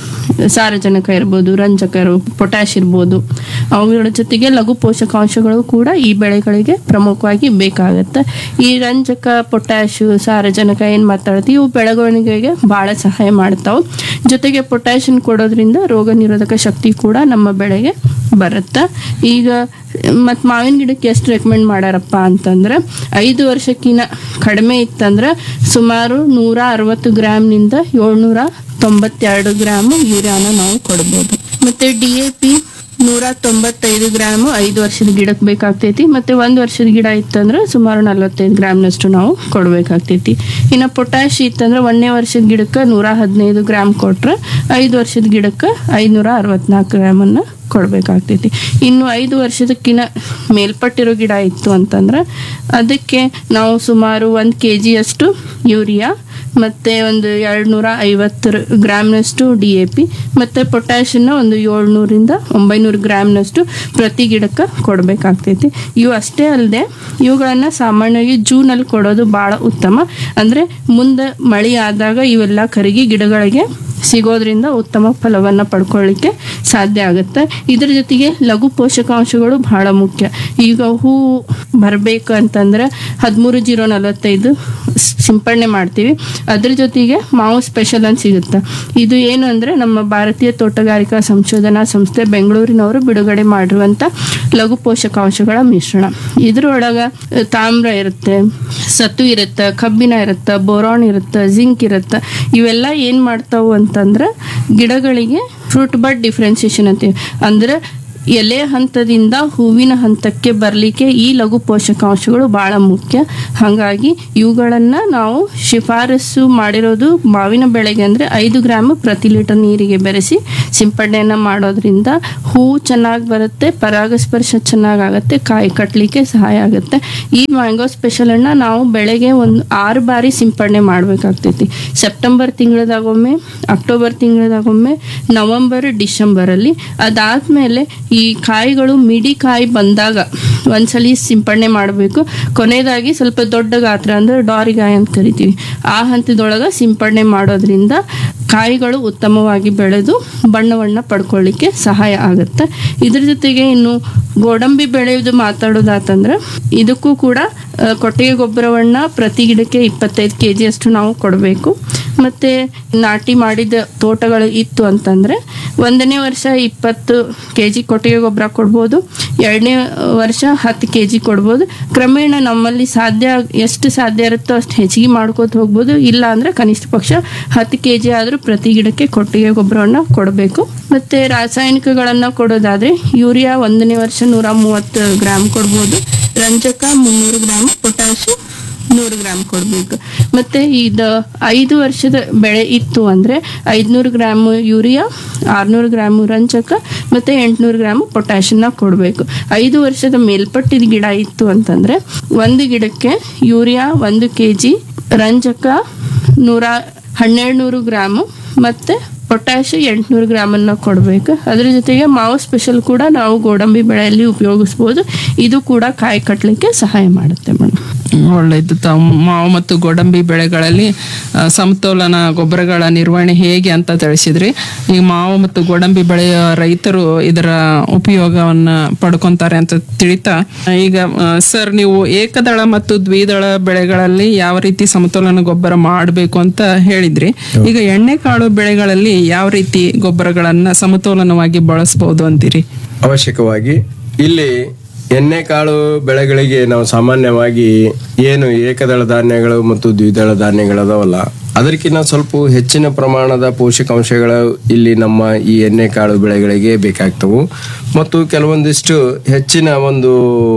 S3: ಸಾರಜನಕ ಇರ್ಬೋದು ರಂಜಕ ಇರ್ಬೋದು ಪೊಟ್ಯಾಶ್ ಇರ್ಬೋದು ಅವುಗಳ ಜೊತೆಗೆ ಲಘು ಪೋಷಕಾಂಶಗಳು ಕೂಡ ಈ ಬೆಳೆಗಳಿಗೆ ಪ್ರಮುಖವಾಗಿ ಬೇಕಾಗತ್ತೆ ಈ ರಂಜಕ ಪೊಟ್ಯಾಶು ಸಾರಜನಕ ಏನ್ ಮಾತಾಡ್ತೀವಿ ಇವು ಬೆಳವಣಿಗೆಗೆ ಬಹಳ ಸಹಾಯ ಮಾಡ್ತಾವ್ ಜೊತೆಗೆ ಪೊಟ್ಯಾಷಿಯನ್ ಕೊಡೋದ್ರಿಂದ ರೋಗ ನಿರೋಧಕ ಶಕ್ತಿ ಕೂಡ ನಮ್ಮ ಬೆಳೆಗೆ ಬರುತ್ತೆ ಈಗ ಮತ್ ಮಾವಿನ ಗಿಡಕ್ಕೆ ಎಷ್ಟು ರೆಕಮೆಂಡ್ ಮಾಡಾರಪ್ಪ ಅಂತಂದ್ರೆ ಐದು ವರ್ಷಕ್ಕಿಂತ ಕಡಿಮೆ ಇತ್ತಂದ್ರೆ ಸುಮಾರು ನೂರ ಅರವತ್ತು ಗ್ರಾಮ್ನಿಂದ ಏಳ್ನೂರ ತೊಂಬತ್ತೆರಡು ಗ್ರಾಮ್ ಯೂರಿಯಾನ ನಾವು ಕೊಡ್ಬೋದು ಮತ್ತೆ ಡಿ ಎ ಪಿ ನೂರ ತೊಂಬತ್ತೈದು ಗ್ರಾಮ್ ಐದು ವರ್ಷದ ಗಿಡಕ್ಕೆ ಬೇಕಾಗ್ತೈತಿ ಮತ್ತೆ ಒಂದು ವರ್ಷದ ಗಿಡ ಇತ್ತಂದ್ರೆ ಸುಮಾರು ನಲವತ್ತೈದು ಗ್ರಾಮ್ನಷ್ಟು ನಾವು ಕೊಡ್ಬೇಕಾಗ್ತೈತಿ ಇನ್ನು ಪೊಟ್ಯಾಶ್ ಇತ್ತಂದ್ರೆ ಒಂದನೇ ವರ್ಷದ ಗಿಡಕ್ಕೆ ನೂರ ಹದಿನೈದು ಗ್ರಾಮ್ ಕೊಟ್ರೆ ಐದು ವರ್ಷದ ಗಿಡಕ್ಕೆ ಐನೂರ ಅರವತ್ನಾಲ್ಕು ಗ್ರಾಮನ್ನು ಕೊಡ್ಬೇಕಾಗ್ತೈತಿ ಇನ್ನು ಐದು ವರ್ಷದಕ್ಕಿಂತ ಮೇಲ್ಪಟ್ಟಿರೋ ಗಿಡ ಇತ್ತು ಅಂತಂದ್ರೆ ಅದಕ್ಕೆ ನಾವು ಸುಮಾರು ಒಂದು ಕೆ ಜಿಯಷ್ಟು ಯೂರಿಯಾ ಮತ್ತೆ ಒಂದು ಎರಡ್ನೂರ ಐವತ್ತು ಗ್ರಾಮ್ನಷ್ಟು ಡಿ ಎ ಪಿ ಮತ್ತೆ ಪೊಟ್ಯಾಷನ್ನ ಒಂದು ಏಳ್ನೂರಿಂದ ಒಂಬೈನೂರು ಗ್ರಾಮ್ನಷ್ಟು ಪ್ರತಿ ಗಿಡಕ್ಕೆ ಕೊಡಬೇಕಾಗ್ತೈತಿ ಇವು ಅಷ್ಟೇ ಅಲ್ಲದೆ ಇವುಗಳನ್ನು ಸಾಮಾನ್ಯವಾಗಿ ಜೂನಲ್ಲಿ ಕೊಡೋದು ಭಾಳ ಉತ್ತಮ ಅಂದರೆ ಮುಂದೆ ಮಳೆ ಆದಾಗ ಇವೆಲ್ಲ ಕರಗಿ ಗಿಡಗಳಿಗೆ ಸಿಗೋದ್ರಿಂದ ಉತ್ತಮ ಫಲವನ್ನು ಪಡ್ಕೊಳ್ಳಿಕ್ಕೆ ಸಾಧ್ಯ ಆಗುತ್ತೆ ಇದ್ರ ಜೊತೆಗೆ ಲಘು ಪೋಷಕಾಂಶಗಳು ಬಹಳ ಮುಖ್ಯ ಈಗ ಹೂ ಬರಬೇಕು ಅಂತಂದ್ರೆ ಹದಿಮೂರು ಜೀರೋ ನಲವತ್ತೈದು ಸಿಂಪಡಣೆ ಮಾಡ್ತೀವಿ ಅದ್ರ ಜೊತೆಗೆ ಮಾವು ಸ್ಪೆಷಲ್ ಅಂತ ಸಿಗುತ್ತೆ ಇದು ಏನು ಅಂದ್ರೆ ನಮ್ಮ ಭಾರತೀಯ ತೋಟಗಾರಿಕಾ ಸಂಶೋಧನಾ ಸಂಸ್ಥೆ ಬೆಂಗಳೂರಿನವರು ಬಿಡುಗಡೆ ಮಾಡಿರುವಂತ ಲಘು ಪೋಷಕಾಂಶಗಳ ಮಿಶ್ರಣ ಇದ್ರೊಳಗ ಅಹ್, ತಾಮ್ರ ಇರುತ್ತೆ ಸತ್ತು ಇರುತ್ತೆ ಕಬ್ಬಿಣ ಇರುತ್ತೆ ಬೋರಾನ್ ಇರುತ್ತೆ ಜಿಂಕ್ ಇರುತ್ತೆ ಇವೆಲ್ಲ ಏನ್ ಮಾಡ್ತಾವು ಅಂತಂದ್ರೆ ಗಿಡಗಳಿಗೆ ಫ್ರೂಟ್ ಬಡ್ ಡಿಫ್ರೆನ್ಸಿಯೇಷನ್ ಅಂತೀವಿ ಅಂದ್ರೆ ಎಲೆ ಹಂತದಿಂದ ಹೂವಿನ ಹಂತಕ್ಕೆ ಬರಲಿಕ್ಕೆ ಈ ಲಘು ಪೋಷಕಾಂಶಗಳು ಬಹಳ ಮುಖ್ಯ ಹಾಗಾಗಿ ಇವುಗಳನ್ನ ನಾವು ಶಿಫಾರಸು ಮಾಡಿರೋದು ಮಾವಿನ ಬೆಳೆಗೆ ಅಂದ್ರೆ ಐದು ಗ್ರಾಮ್ ಪ್ರತಿ ಲೀಟರ್ ನೀರಿಗೆ ಬೆರೆಸಿ ಸಿಂಪಡಣೆಯನ್ನ ಮಾಡೋದ್ರಿಂದ ಹೂ ಚೆನ್ನಾಗಿ ಬರುತ್ತೆ ಪರಾಗಸ್ಪರ್ಶ ಚೆನ್ನಾಗಾಗತ್ತೆ ಕಾಯಿ ಕಟ್ಟಲಿಕ್ಕೆ ಸಹಾಯ ಆಗುತ್ತೆ ಈ ಮ್ಯಾಂಗೋ ಸ್ಪೆಷಲ್ ಅನ್ನ ನಾವು ಬೆಳೆಗೆ ಒಂದು ಆರು ಬಾರಿ ಸಿಂಪಡಣೆ ಮಾಡಬೇಕಾಗ್ತೈತಿ ಸೆಪ್ಟೆಂಬರ್ ತಿಂಗಳದಾಗೊಮ್ಮೆ ಅಕ್ಟೋಬರ್ ತಿಂಗಳದಾಗೊಮ್ಮೆ ನವೆಂಬರ್ ಡಿಸೆಂಬರ್ ಅಲ್ಲಿ ಅದಾದ್ಮೇಲೆ ಈ ಕಾಯಿಗಳು ಮಿಡಿ ಕಾಯಿ ಬಂದಾಗ ಒಂದ್ಸಲಿ ಸಿಂಪಡಣೆ ಮಾಡಬೇಕು ಕೊನೆಯದಾಗಿ ಸ್ವಲ್ಪ ದೊಡ್ಡ ಗಾತ್ರ ಅಂದ್ರೆ ಡಾರಿಗಾಯಿ ಅಂತ ಕರಿತೀವಿ ಆ ಹಂತದೊಳಗೆ ಸಿಂಪಡಣೆ ಮಾಡೋದ್ರಿಂದ ಕಾಯಿಗಳು ಉತ್ತಮವಾಗಿ ಬೆಳೆದು ಬಣ್ಣವನ್ನ ಪಡ್ಕೊಳ್ಳಿಕ್ಕೆ ಸಹಾಯ ಆಗುತ್ತೆ ಇದ್ರ ಜೊತೆಗೆ ಇನ್ನು ಗೋಡಂಬಿ ಬೆಳೆಯೋದು ಮಾತಾಡೋದಾತಂದ್ರೆ ಇದಕ್ಕೂ ಕೂಡ ಆ, ಕೊಟ್ಟಿಗೆ ಗೊಬ್ಬರವನ್ನ ಪ್ರತಿ ಗಿಡಕ್ಕೆ ಇಪ್ಪತ್ತೈದು ಕೆ ಅಷ್ಟು ನಾವು ಕೊಡಬೇಕು ಮತ್ತೆ ನಾಟಿ ಮಾಡಿದ ತೋಟಗಳು ಇತ್ತು ಅಂತಂದ್ರೆ ಒಂದನೇ ವರ್ಷ ಇಪ್ಪತ್ತು ಕೆ ಜಿ ಕೊಟ್ಟಿಗೆ ಗೊಬ್ಬರ ಕೊಡ್ಬೋದು ಎರಡನೇ ವರ್ಷ ಹತ್ತು ಕೆ ಜಿ ಕೊಡ್ಬೋದು ಕ್ರಮೇಣ ನಮ್ಮಲ್ಲಿ ಸಾಧ್ಯ ಎಷ್ಟು ಸಾಧ್ಯ ಇರುತ್ತೋ ಅಷ್ಟು ಹೆಚ್ಚಿಗೆ ಮಾಡ್ಕೋತ ಹೋಗ್ಬೋದು ಇಲ್ಲ ಅಂದ್ರೆ ಕನಿಷ್ಠ ಪಕ್ಷ ಹತ್ತು ಕೆ ಜಿ ಆದರೂ ಪ್ರತಿ ಗಿಡಕ್ಕೆ ಕೊಟ್ಟಿಗೆ ಗೊಬ್ಬರವನ್ನು ಕೊಡಬೇಕು ಮತ್ತೆ ರಾಸಾಯನಿಕಗಳನ್ನು ಕೊಡೋದಾದ್ರೆ ಯೂರಿಯಾ ಒಂದನೇ ವರ್ಷ ನೂರ ಮೂವತ್ತು ಗ್ರಾಮ್ ಕೊಡ್ಬೋದು ರಂಜಕ ಮುನ್ನೂರು ಗ್ರಾಮ್ ಪೊಟ್ಯಾಶು ನೂರು ಗ್ರಾಮ್ ಕೊಡಬೇಕು ಮತ್ತೆ ಇದು ಐದು ವರ್ಷದ ಬೆಳೆ ಇತ್ತು ಅಂದ್ರೆ ಐದುನೂರು ಗ್ರಾಮ್ ಯೂರಿಯಾ ಆರ್ನೂರು ಗ್ರಾಮ್ ರಂಜಕ ಮತ್ತೆ ಎಂಟುನೂರು ಗ್ರಾಮ್ ಪೊಟ್ಯಾಶನ್ನ ಕೊಡಬೇಕು ಐದು ವರ್ಷದ ಮೇಲ್ಪಟ್ಟಿದ ಗಿಡ ಇತ್ತು ಅಂತಂದ್ರೆ ಒಂದು ಗಿಡಕ್ಕೆ ಯೂರಿಯಾ ಒಂದು ಕೆ ಜಿ ರಂಜಕ ನೂರ ಹನ್ನೆರಡು ನೂರು ಗ್ರಾಮು ಮತ್ತೆ ಪೊಟ್ಯಾಶ್ ಎಂಟುನೂರು ಗ್ರಾಮನ್ನ ಕೊಡಬೇಕು ಅದ್ರ ಜೊತೆಗೆ ಮಾವು ಸ್ಪೆಷಲ್ ಕೂಡ ನಾವು ಗೋಡಂಬಿ ಬೆಳೆಯಲ್ಲಿ ಉಪಯೋಗಿಸ್ಬೋದು ಇದು ಕೂಡ ಕಾಯಿ ಕಟ್ಟಲಿಕ್ಕೆ ಸಹಾಯ ಮಾಡುತ್ತೆ ಮೇಡಮ್
S2: ಒಳ್ಳೆಯದು ತಾವು ಮಾವು ಮತ್ತು ಗೋಡಂಬಿ ಬೆಳೆಗಳಲ್ಲಿ ಆ, ಸಮತೋಲನ ಗೊಬ್ಬರಗಳ ನಿರ್ವಹಣೆ ಹೇಗೆ ಅಂತ ತಿಳಿಸಿದ್ರಿ ಈ ಮಾವು ಮತ್ತು ಗೋಡಂಬಿ ಬೆಳೆಯ ರೈತರು ಇದರ ಉಪಯೋಗವನ್ನ ಪಡ್ಕೊಂತಾರೆ ಅಂತ ತಿಳಿತಾ ಈಗ ಆ, ಸರ್ ನೀವು ಏಕದಳ ಮತ್ತು ದ್ವಿದಳ ಬೆಳೆಗಳಲ್ಲಿ ಯಾವ ರೀತಿ ಸಮತೋಲನ ಗೊಬ್ಬರ ಮಾಡಬೇಕು ಅಂತ ಹೇಳಿದ್ರಿ ಈಗ ಎಣ್ಣೆಕಾಳು ಬೆಳೆಗಳಲ್ಲಿ ಯಾವ ರೀತಿ ಗೊಬ್ಬರಗಳನ್ನ ಸಮತೋಲನವಾಗಿ ಬಳಸಬಹುದು ಅಂತೀರಿ
S1: ಅವಶ್ಯಕವಾಗಿ ಇಲ್ಲಿ ಎಣ್ಣೆಕಾಳು ಬೆಳೆಗಳಿಗೆ ನಾವು ಸಾಮಾನ್ಯವಾಗಿ ಏನು ಏಕದಳ ಧಾನ್ಯಗಳು ಮತ್ತು ದ್ವಿದಳ ಧಾನ್ಯಗಳು ಅದಾವಲ್ಲ ಅದಕ್ಕಿಂತ ಸ್ವಲ್ಪ ಹೆಚ್ಚಿನ ಪ್ರಮಾಣದ ಪೋಷಕಾಂಶಗಳು ಇಲ್ಲಿ ನಮ್ಮ ಈ ಎಣ್ಣೆಕಾಳು ಬೆಳೆಗಳಿಗೆ ಬೇಕಾಗ್ತವು ಮತ್ತು ಕೆಲವೊಂದಿಷ್ಟು ಹೆಚ್ಚಿನ ಒಂದು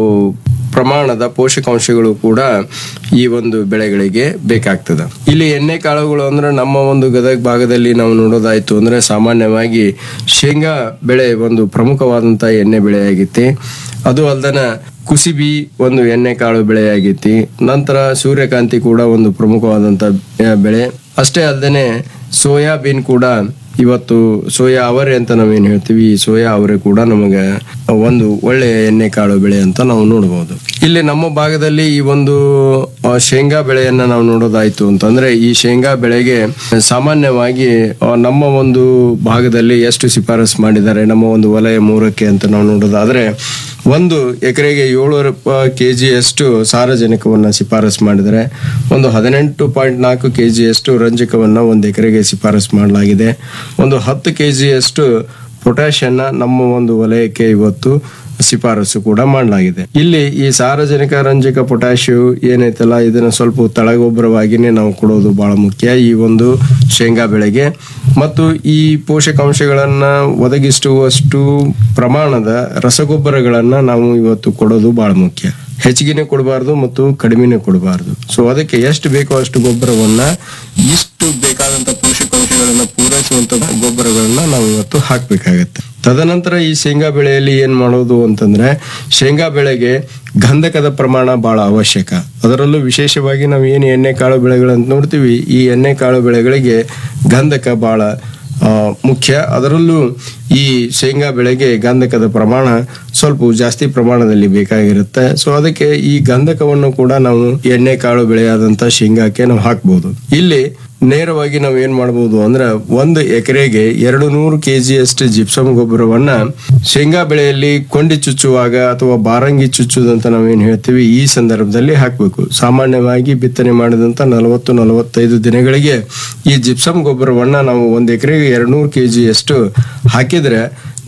S1: ಪ್ರಮಾಣದ ಪೋಷಕಾಂಶಗಳು ಕೂಡ ಈ ಒಂದು ಬೆಳೆಗಳಿಗೆ ಬೇಕಾಗ್ತದೆ ಇಲ್ಲಿ ಎಣ್ಣೆ ಕಾಳುಗಳು ಅಂದ್ರೆ ನಮ್ಮ ಒಂದು ಗದಗ ಭಾಗದಲ್ಲಿ ನಾವು ನೋಡೋದಾಯ್ತು ಅಂದ್ರೆ ಸಾಮಾನ್ಯವಾಗಿ ಶೇಂಗಾ ಬೆಳೆ ಒಂದು ಪ್ರಮುಖವಾದಂತ ಎಣ್ಣೆ ಬೆಳೆಯಾಗಿತ್ತು ಅದು ಅಲ್ದನ ಕುಸಿಬಿ ಒಂದು ಎಣ್ಣೆ ಕಾಳು ಬೆಳೆಯಾಗಿತ್ತು ನಂತರ ಸೂರ್ಯಕಾಂತಿ ಕೂಡ ಒಂದು ಪ್ರಮುಖವಾದಂತ ಆ, ಬೆಳೆ ಅಷ್ಟೇ ಅಲ್ದೇನೆ ಸೋಯಾಬೀನ್ ಕೂಡ ಇವತ್ತು ಸೋಯಾ ಅವರೆ ಅಂತ ನಾವೇನು ಹೇಳ್ತೀವಿ ಈ ಸೋಯಾ ಅವರೆ ಕೂಡ ನಮಗೆ ಒಂದು ಒಳ್ಳೆಯ ಎಣ್ಣೆ ಕಾಳು ಬೆಳೆ ಅಂತ ನಾವು ನೋಡಬಹುದು ಇಲ್ಲಿ ನಮ್ಮ ಭಾಗದಲ್ಲಿ ಈ ಒಂದು ಆ, ಶೇಂಗಾ ಬೆಳೆಯನ್ನ ನಾವು ನೋಡೋದಾಯ್ತು ಅಂತಂದ್ರೆ ಈ ಶೇಂಗಾ ಬೆಳೆಗೆ ಸಾಮಾನ್ಯವಾಗಿ ಆ, ನಮ್ಮ ಒಂದು ಭಾಗದಲ್ಲಿ ಎಷ್ಟು ಶಿಫಾರಸ್ ಮಾಡಿದ್ದಾರೆ ನಮ್ಮ ಒಂದು ವಲಯ ಮೂರಕ್ಕೆ ಅಂತ ನಾವು ನೋಡೋದಾದ್ರೆ ಒಂದು ಎಕರೆಗೆ ಏಳು ಕೆ ಜಿಯಷ್ಟು ಸಾರಜನಕವನ್ನ ಶಿಫಾರಸ್ ಮಾಡಿದರೆ ಒಂದು ಹದಿನೆಂಟು ಪಾಯಿಂಟ್ ನಾಲ್ಕು ಕೆ ಜಿಯಷ್ಟು ರಂಜಕವನ್ನ ಒಂದು ಎಕರೆಗೆ ಶಿಫಾರಸ್ ಮಾಡಲಾಗಿದೆ ಒಂದು ಹತ್ತು ಕೆ ಜಿಯಷ್ಟು ಪೊಟ್ಯಾಷಿಯನ್ನ ನಮ್ಮ ಒಂದು ವಲಯಕ್ಕೆ ಇವತ್ತು ಶಿಫಾರಸು ಕೂಡ ಮಾಡಲಾಗಿದೆ ಇಲ್ಲಿ ಈ ಸಾರಜನಕ ರಂಜಕ ಪೊಟ್ಯಾಷಿಯು ಏನೈತಲ್ಲ ಇದನ್ನ ಸ್ವಲ್ಪ ತಳಗೊಬ್ಬರವಾಗಿನೇ ನಾವು ಕೊಡೋದು ಬಹಳ ಮುಖ್ಯ ಈ ಒಂದು ಶೇಂಗಾ ಬೆಳೆಗೆ ಮತ್ತು ಈ ಪೋಷಕಾಂಶಗಳನ್ನ ಒದಗಿಸುವಷ್ಟು ಪ್ರಮಾಣದ ರಸಗೊಬ್ಬರಗಳನ್ನ ನಾವು ಇವತ್ತು ಕೊಡೋದು ಬಹಳ ಮುಖ್ಯ ಹೆಚ್ಚಿಗೆನೆ ಕೊಡಬಾರ್ದು ಮತ್ತು ಕಡಿಮೆನೆ ಕೊಡಬಾರ್ದು ಸೊ ಅದಕ್ಕೆ ಎಷ್ಟು ಬೇಕೋ ಅಷ್ಟು ಗೊಬ್ಬರವನ್ನ ಎಷ್ಟು ಬೇಕಾದಂತ ಪೋಷಕಾಂಶಗಳನ್ನ ಪೂರೈಸುವಂತ ಗೊಬ್ಬರಗಳನ್ನ ನಾವು ಇವತ್ತು ಹಾಕ್ಬೇಕಾಗತ್ತೆ ತದನಂತರ ಈ ಶೇಂಗಾ ಬೆಳೆಯಲ್ಲಿ ಏನ್ ಮಾಡೋದು ಅಂತಂದ್ರೆ ಶೇಂಗಾ ಬೆಳೆಗೆ ಗಂಧಕದ ಪ್ರಮಾಣ ಬಹಳ ಅವಶ್ಯಕ ಅದರಲ್ಲೂ ವಿಶೇಷವಾಗಿ ನಾವು ಏನು ಎಣ್ಣೆ ಕಾಳು ಬೆಳೆಗಳಂತ ನೋಡ್ತೀವಿ ಈ ಎಣ್ಣೆ ಕಾಳು ಬೆಳೆಗಳಿಗೆ ಗಂಧಕ ಬಹಳ ಆ, ಮುಖ್ಯ ಅದರಲ್ಲೂ ಈ ಶೇಂಗಾ ಬೆಳೆಗೆ ಗಂಧಕದ ಪ್ರಮಾಣ ಸ್ವಲ್ಪ ಜಾಸ್ತಿ ಪ್ರಮಾಣದಲ್ಲಿ ಬೇಕಾಗಿರುತ್ತೆ ಸೊ ಅದಕ್ಕೆ ಈ ಗಂಧಕವನ್ನು ಕೂಡ ನಾವು ಎಣ್ಣೆ ಕಾಳು ಬೆಳೆಯಾದಂತ ಶೇಂಗಾಕ್ಕೆ ನಾವು ಹಾಕ್ಬಹುದು ಇಲ್ಲಿ ನೇರವಾಗಿ ನಾವು ಏನ್ ಮಾಡಬಹುದು ಅಂದ್ರೆ ಒಂದು ಎಕರೆಗೆ ಎರಡು ನೂರು ಕೆಜಿ ಅಷ್ಟು ಜಿಪ್ಸಮ್ ಗೊಬ್ಬರವನ್ನ ಶೇಂಗಾ ಬೆಳೆಯಲ್ಲಿ ಕೊಂಡಿ ಚುಚ್ಚುವಾಗ ಅಥವಾ ಬಾರಂಗಿ ಚುಚ್ಚುದಂತ ನಾವೇನ್ ಹೇಳ್ತೀವಿ ಈ ಸಂದರ್ಭದಲ್ಲಿ ಹಾಕ್ಬೇಕು ಸಾಮಾನ್ಯವಾಗಿ ಬಿತ್ತನೆ ಮಾಡಿದಂತ ನಲವತ್ತು ನಲವತ್ತೈದು ದಿನಗಳಿಗೆ ಈ ಜಿಪ್ಸಮ್ ಗೊಬ್ಬರವನ್ನ ನಾವು ಒಂದು ಎಕರೆಗೆ ಎರಡ್ನೂರು ಕೆಜಿ ಅಷ್ಟು ಹಾಕಿದ್ರೆ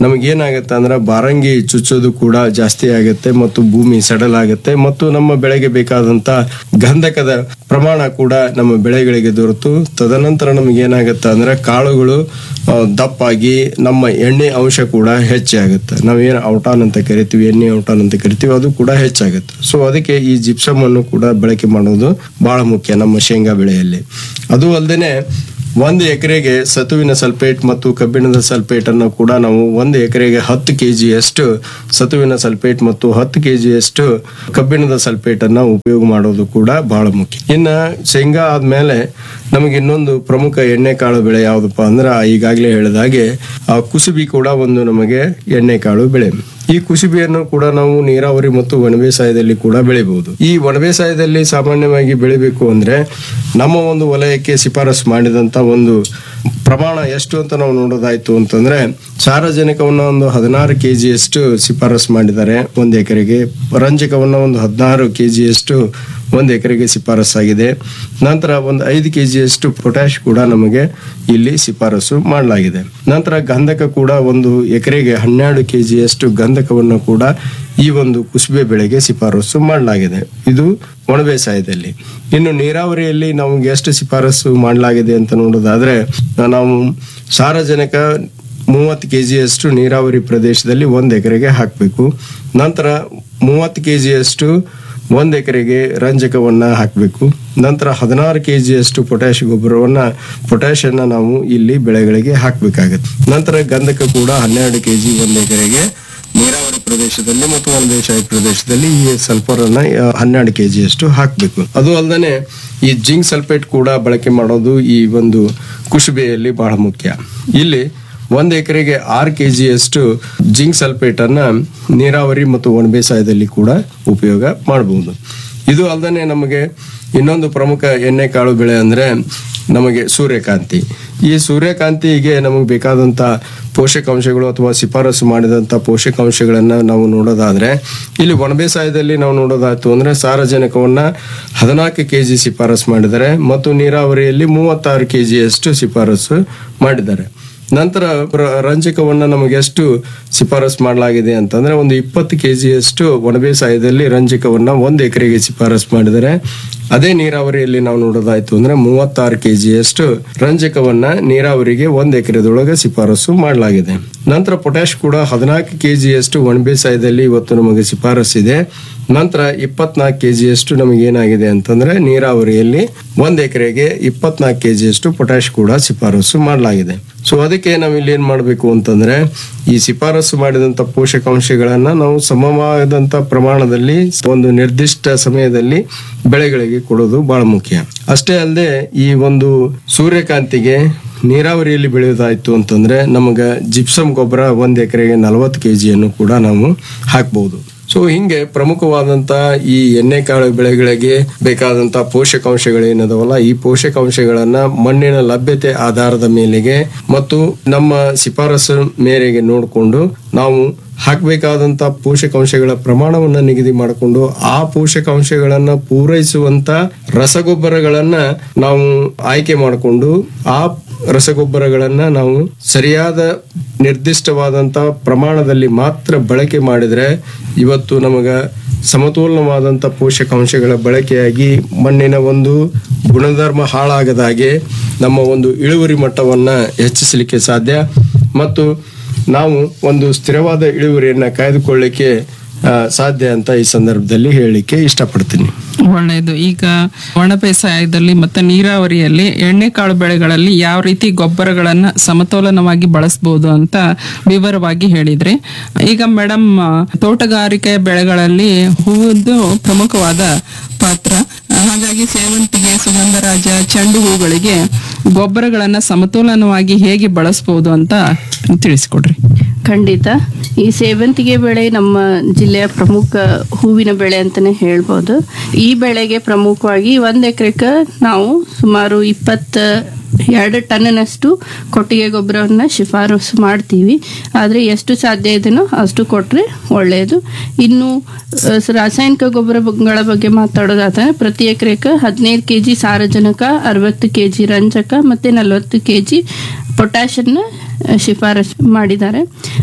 S1: ನಮಗೇನಾಗುತ್ತೆ ಅಂದ್ರೆ ಬಾರಂಗಿ ಚುಚ್ಚೋದು ಕೂಡ ಜಾಸ್ತಿ ಆಗುತ್ತೆ ಮತ್ತು ಭೂಮಿ ಸಡಲ್ ಆಗುತ್ತೆ ಮತ್ತು ನಮ್ಮ ಬೆಳೆಗೆ ಬೇಕಾದಂತ ಗಂಧಕದ ಪ್ರಮಾಣ ಕೂಡ ನಮ್ಮ ಬೆಳೆಗಳಿಗೆ ದೊರೆತು ತದನಂತರ ನಮಗೇನಾಗುತ್ತೆ ಅಂದ್ರೆ ಕಾಳುಗಳು ಆ, ದಪ್ಪಾಗಿ ನಮ್ಮ ಎಣ್ಣೆ ಅಂಶ ಕೂಡ ಹೆಚ್ಚಾಗುತ್ತೆ ನಾವೇನು ಔಟಾನ್ ಅಂತ ಕರಿತೀವಿ ಎಣ್ಣೆ ಔಟಾನ್ ಅಂತ ಕರಿತೀವಿ ಅದು ಕೂಡ ಹೆಚ್ಚಾಗುತ್ತೆ ಸೊ ಅದಕ್ಕೆ ಈ ಜಿಪ್ಸಮ್ ಅನ್ನು ಕೂಡ ಬಳಕೆ ಮಾಡೋದು ಬಹಳ ಮುಖ್ಯ ನಮ್ಮ ಶೇಂಗಾ ಬೆಳೆಯಲ್ಲಿ ಅದು ಅಲ್ಲದೆ ಒಂದು ಎಕರೆಗೆ ಸತುವಿನ ಸಲ್ಫೇಟ್ ಮತ್ತು ಕಬ್ಬಿಣದ ಸಲ್ಫೇಟ್ ಅನ್ನು ಕೂಡ ನಾವು ಒಂದು ಎಕರೆಗೆ ಹತ್ತು ಕೆ ಜಿಯಷ್ಟು ಸತುವಿನ ಸಲ್ಫೇಟ್ ಮತ್ತು ಹತ್ತು ಕೆ ಜಿಯಷ್ಟು ಕಬ್ಬಿಣದ ಸಲ್ಫೇಟ್ ಅನ್ನ ಉಪಯೋಗ ಮಾಡೋದು ಕೂಡ ಬಹಳ ಮುಖ್ಯ ಇನ್ನ ಶೇಂಗಾ ಆದ್ಮೇಲೆ ನಮಗೆ ಇನ್ನೊಂದು ಪ್ರಮುಖ ಎಣ್ಣೆಕಾಳು ಬೆಳೆ ಯಾವುದಪ್ಪ ಅಂದ್ರೆ ಈಗಾಗಲೇ ಹೇಳಿದಾಗೆ ಆ ಕುಸುಬಿ ಕೂಡ ಒಂದು ನಮಗೆ ಎಣ್ಣೆಕಾಳು ಬೆಳೆ ಈ ಕುಸುಬಿಯನ್ನು ಕೂಡ ನಾವು ನೀರಾವರಿ ಮತ್ತು ಒಣಬೇಸಾಯದಲ್ಲಿ ಕೂಡ ಬೆಳಿಬಹುದು ಈ ಒಣಬೇಸಾಯದಲ್ಲಿ ಸಾಮಾನ್ಯವಾಗಿ ಬೆಳಿಬೇಕು ಅಂದ್ರೆ ನಮ್ಮ ಒಂದು ವಲಯಕ್ಕೆ ಶಿಫಾರಸು ಮಾಡಿದಂತ ಒಂದು ಪ್ರಮಾಣ ಎಷ್ಟು ಅಂತ ನಾವು ನೋಡೋದಾಯ್ತು ಅಂತಂದ್ರೆ ಸಾರಜನಕವನ್ನ ಒಂದು ಹದಿನಾರು ಕೆ ಜಿಯಷ್ಟು ಶಿಫಾರಸು ಮಾಡಿದ್ದಾರೆ ಒಂದು ಎಕರೆಗೆ ರಂಜಕವನ್ನ ಒಂದು ಹದಿನಾರು ಕೆ ಜಿಯಷ್ಟು ಒಂದು ಎಕರೆಗೆ ಶಿಫಾರಸ್ಸಾಗಿದೆ ನಂತರ ಒಂದು ಐದು ಕೆ ಜಿಯಷ್ಟು ಪೊಟ್ಯಾಶ್ ಕೂಡ ನಮಗೆ ಇಲ್ಲಿ ಶಿಫಾರಸು ಮಾಡಲಾಗಿದೆ ನಂತರ ಗಂಧಕ ಕೂಡ ಒಂದು ಎಕರೆಗೆ ಹನ್ನೆರಡು ಕೆ ಜಿಯಷ್ಟು ಗಂಧಕವನ್ನು ಕೂಡ ಈ ಒಂದು ಕುಸುಬೆ ಬೆಳೆಗೆ ಶಿಫಾರಸು ಮಾಡಲಾಗಿದೆ ಇದು ಒಣಬೇಸಾಯದಲ್ಲಿ ಇನ್ನು ನೀರಾವರಿಯಲ್ಲಿ ನಮಗೆ ಎಷ್ಟು ಶಿಫಾರಸು ಮಾಡಲಾಗಿದೆ ಅಂತ ನೋಡೋದಾದ್ರೆ ನಾವು ಸಾರಜನಕ ಮೂವತ್ತು ಕೆ ಜಿಯಷ್ಟು ನೀರಾವರಿ ಪ್ರದೇಶದಲ್ಲಿ ಒಂದು ಎಕರೆಗೆ ಹಾಕಬೇಕು ನಂತರ ಮೂವತ್ತು ಕೆ ಜಿಯಷ್ಟು ಒಂದು ಎಕರೆಗೆ ರಂಜಕವನ್ನ ಹಾಕಬೇಕು ನಂತರ ಹದಿನಾರು ಕೆ ಜಿಯಷ್ಟು ಪೊಟ್ಯಾಶ್ ಗೊಬ್ಬರವನ್ನ ಪೊಟ್ಯಾಶ್ ಅನ್ನ ನಾವು ಇಲ್ಲಿ ಬೆಳೆಗಳಿಗೆ ಹಾಕಬೇಕಾಗತ್ತೆ ನಂತರ ಗಂಧಕ ಕೂಡ ಹನ್ನೆರಡು ಕೆ ಜಿ ಒಂದು ಎಕರೆಗೆ ನೀರಾವರಿ ಪ್ರದೇಶದಲ್ಲಿ ಮತ್ತು ಒಣಬೇಸಾಯ ಪ್ರದೇಶದಲ್ಲಿ ಈ ಸಲ್ಫರ್ ಅನ್ನ ಆ, ಹನ್ನೆರಡು ಕೆ ಜಿಯಷ್ಟು ಹಾಕಬೇಕು ಅದು ಅಲ್ಲದೆ ಈ ಜಿಂಕ್ ಸಲ್ಫೇಟ್ ಕೂಡ ಬಳಕೆ ಮಾಡೋದು ಈ ಒಂದು ಕುಸುಬೆಯಲ್ಲಿ ಬಹಳ ಮುಖ್ಯ ಇಲ್ಲಿ ಒಂದು ಎಕರೆಗೆ ಆರು ಕೆ ಜಿಯಷ್ಟು ಜಿಂಕ್ ಸಲ್ಫೇಟ್ ಅನ್ನ ನೀರಾವರಿ ಮತ್ತು ಒಣಬೇಸಾಯದಲ್ಲಿ ಕೂಡ ಉಪಯೋಗ ಮಾಡಬಹುದು ಇದು ಅಲ್ಲದೆ ನಮಗೆ ಇನ್ನೊಂದು ಪ್ರಮುಖ ಎಣ್ಣೆ ಕಾಳು ಬೆಳೆ ಅಂದ್ರೆ ನಮಗೆ ಸೂರ್ಯಕಾಂತಿ ಈ ಸೂರ್ಯಕಾಂತಿಗೆ ನಮಗೆ ಬೇಕಾದಂತ ಪೋಷಕಾಂಶಗಳು ಅಥವಾ ಶಿಫಾರಸು ಮಾಡಿದಂತ ಪೋಷಕಾಂಶಗಳನ್ನ ನಾವು ನೋಡೋದಾದ್ರೆ ಇಲ್ಲಿ ಒಣಬೇಸಾಯದಲ್ಲಿ ನಾವು ನೋಡೋದಾಯ್ತು ಅಂದ್ರೆ ಸಾರಜನಕವನ್ನ ಹದಿನಾಲ್ಕು ಕೆ ಜಿ ಶಿಫಾರಸು ಮಾಡಿದ್ದಾರೆ ಮತ್ತು ನೀರಾವರಿಯಲ್ಲಿ ಮೂವತ್ತಾರು ಕೆ ಜಿಯಷ್ಟು ಶಿಫಾರಸು ಮಾಡಿದ್ದಾರೆ ನಂತರ ರ- ರಂಜಕವನ್ನ ನಮಗೆ ಎಷ್ಟು ಶಿಫಾರಸು ಮಾಡಲಾಗಿದೆ ಅಂತಂದ್ರೆ ಒಂದು ಇಪ್ಪತ್ತು ಕೆ ಜಿಯಷ್ಟು ಒಣಬೇಸಾಯದಲ್ಲಿ ರಂಜಕವನ್ನ ಒಂದು ಎಕರೆಗೆ ಶಿಫಾರಸು ಮಾಡಿದರೆ ಅದೇ ನೀರಾವರಿಯಲ್ಲಿ ನಾವು ನೋಡೋದಾಯ್ತು ಅಂದ್ರೆ ಮೂವತ್ತಾರು ಕೆ ಜಿಯಷ್ಟು ರಂಜಕವನ್ನ ನೀರಾವರಿಗೆ ಒಂದು ಎಕರೆದೊಳಗೆ ಶಿಫಾರಸು ಮಾಡಲಾಗಿದೆ ನಂತರ ಪೊಟ್ಯಾಶ್ ಕೂಡ ಹದಿನಾಲ್ಕು ಕೆ ಜಿಯಷ್ಟು ಒಣಬೇಸಾಯದಲ್ಲಿ ಇವತ್ತು ನಮಗೆ ಶಿಫಾರಸು ಇದೆ ನಂತರ ಇಪ್ಪತ್ನಾಲ್ಕು ಕೆ ಜಿಯಷ್ಟು ನಮಗೆ ಏನಾಗಿದೆ ಅಂತಂದ್ರೆ ನೀರಾವರಿಯಲ್ಲಿ ಒಂದು ಎಕರೆಗೆ ಇಪ್ಪತ್ನಾಲ್ಕು ಕೆ ಜಿಯಷ್ಟು ಪೊಟ್ಯಾಶ್ ಕೂಡ ಶಿಫಾರಸು ಮಾಡಲಾಗಿದೆ ಸೊ ಅದಕ್ಕೆ ನಾವು ಇಲ್ಲಿ ಏನ್ ಮಾಡಬೇಕು ಅಂತಂದ್ರೆ ಈ ಶಿಫಾರಸು ಮಾಡಿದಂತ ಪೋಷಕಾಂಶಗಳನ್ನ ನಾವು ಸಮವಾದಂತ ಪ್ರಮಾಣದಲ್ಲಿ ಒಂದು ನಿರ್ದಿಷ್ಟ ಸಮಯದಲ್ಲಿ ಬೆಳೆಗಳಿಗೆ ಕೊಡೋದು ಬಹಳ ಮುಖ್ಯ ಅಷ್ಟೇ ಅಲ್ಲದೆ ಈ ಒಂದು ಸೂರ್ಯಕಾಂತಿಗೆ ನೀರಾವರಿಯಲ್ಲಿ ಬೆಳೆಯೋದಾಯ್ತು ಅಂತಂದ್ರೆ ನಮಗ ಜಿಪ್ಸಮ್ ಗೊಬ್ಬರ ಒಂದ್ ಎಕರೆಗೆ ನಲವತ್ತು ಕೆ ಜಿಯನ್ನು ಕೂಡ ನಾವು ಹಾಕ್ಬಹುದು ಸೊ ಹಿಂಗೆ ಪ್ರಮುಖವಾದಂತ ಈ ಎಣ್ಣೆಕಾಳು ಬೆಳೆಗಳಿಗೆ ಬೇಕಾದಂತ ಪೋಷಕಾಂಶಗಳೇನದವಲ್ಲ ಈ ಪೋಷಕಾಂಶಗಳನ್ನ ಮಣ್ಣಿನ ಲಭ್ಯತೆ ಆಧಾರದ ಮೇಲೆಗೆ ಮತ್ತು ನಮ್ಮ ಶಿಫಾರಸು ಮೇರೆಗೆ ನೋಡಿಕೊಂಡು ನಾವು ಹಾಕಬೇಕಾದಂತ ಪೋಷಕಾಂಶಗಳ ಪ್ರಮಾಣವನ್ನ ನಿಗದಿ ಮಾಡಿಕೊಂಡು ಆ ಪೋಷಕಾಂಶಗಳನ್ನ ಪೂರೈಸುವಂತ ರಸಗೊಬ್ಬರಗಳನ್ನ ನಾವು ಆಯ್ಕೆ ಮಾಡಿಕೊಂಡು ಆ ರಸಗೊಬ್ಬರಗಳನ್ನ ನಾವು ಸರಿಯಾದ ನಿರ್ದಿಷ್ಟವಾದಂತ ಪ್ರಮಾಣದಲ್ಲಿ ಮಾತ್ರ ಬಳಕೆ ಮಾಡಿದ್ರೆ ಇವತ್ತು ನಮಗ ಸಮತೋಲನವಾದಂಥ ಪೋಷಕಾಂಶಗಳ ಬಳಕೆಯಾಗಿ ಮಣ್ಣಿನ ಒಂದು ಗುಣಧರ್ಮ ಹಾಳಾಗದ ಹಾಗೆ ನಮ್ಮ ಒಂದು ಇಳುವರಿ ಮಟ್ಟವನ್ನ ಹೆಚ್ಚಿಸಲಿಕ್ಕೆ ಸಾಧ್ಯ ಮತ್ತು ನಾವು ಒಂದು ಸ್ಥಿರವಾದ ಇಳುವರಿಯನ್ನ ಕಾಯ್ದುಕೊಳ್ಳಿಕ್ಕೆ ಆ, ಸಾಧ್ಯ ಅಂತ ಈ ಸಂದರ್ಭದಲ್ಲಿ ಹೇಳಲಿಕ್ಕೆ ಇಷ್ಟಪಡ್ತೀನಿ
S2: ಒಳ್ಳೆಯದು ಈಗ ಒಣ ಬೇಸಾಯದಲ್ಲಿ ಮತ್ತೆ ನೀರಾವರಿಯಲ್ಲಿ ಎಣ್ಣೆಕಾಳು ಬೆಳೆಗಳಲ್ಲಿ ಯಾವ ರೀತಿ ಗೊಬ್ಬರಗಳನ್ನ ಸಮತೋಲನವಾಗಿ ಬಳಸಬಹುದು ಅಂತ ವಿವರವಾಗಿ ಹೇಳಿದ್ರಿ ಈಗ ಮೇಡಮ್ ತೋಟಗಾರಿಕೆ ಬೆಳೆಗಳಲ್ಲಿ ಹೂವದ್ದು ಪ್ರಮುಖವಾದ ಪಾತ್ರ ಹಾಗಾಗಿ ಸೇವಂತಿಗೆ ಸುಗಂಧರಾಜ ಚೆಂಡು ಹೂಗಳಿಗೆ ಗೊಬ್ಬರಗಳನ್ನ ಸಮತೋಲನವಾಗಿ ಹೇಗೆ ಬಳಸಬಹುದು ಅಂತ ತಿಳಿಸ್ಕೊಡ್ರಿ
S3: ಖಂಡಿತ ಈ ಸೇವಂತಿಗೆ ಬೆಳೆ ನಮ್ಮ ಜಿಲ್ಲೆಯ ಪ್ರಮುಖ ಹೂವಿನ ಬೆಳೆ ಅಂತಾನೆ ಹೇಳ್ಬೋದು ಈ ಬೆಳೆಗೆ ಪ್ರಮುಖವಾಗಿ ಒಂದ್ ಎಕರೆಕ ನಾವು ಸುಮಾರು ಇಪ್ಪತ್ತ ಎರಡು ಟನ್ನನಷ್ಟು ಕೊಟ್ಟಿಗೆ ಗೊಬ್ಬರವನ್ನ ಶಿಫಾರಸು ಮಾಡ್ತೀವಿ ಆದರೆ ಎಷ್ಟು ಸಾಧ್ಯ ಇದೆನೋ ಅಷ್ಟು ಕೊಟ್ಟರೆ ಒಳ್ಳೆಯದು ಇನ್ನು ಅಹ್, ಸ- ರಾಸಾಯನಿಕ ಗೊಬ್ಬರಗಳ ಬಗ್ಗೆ ಮಾತಾಡೋದಾದ್ರೆ ಪ್ರತಿ ಎಕರೆಗೆ ಹದಿನೈದು ಕೆ ಜಿ ಸಾರಜನಕ ಅರವತ್ತು ಕೆ ಜಿ ರಂಜಕ ಮತ್ತು ನಲವತ್ತು ಕೆ ಜಿ ಪೊಟ್ಯಾಷನ್ನ ಶಿಫಾರಸು ಮಾಡಿದ್ದಾರೆ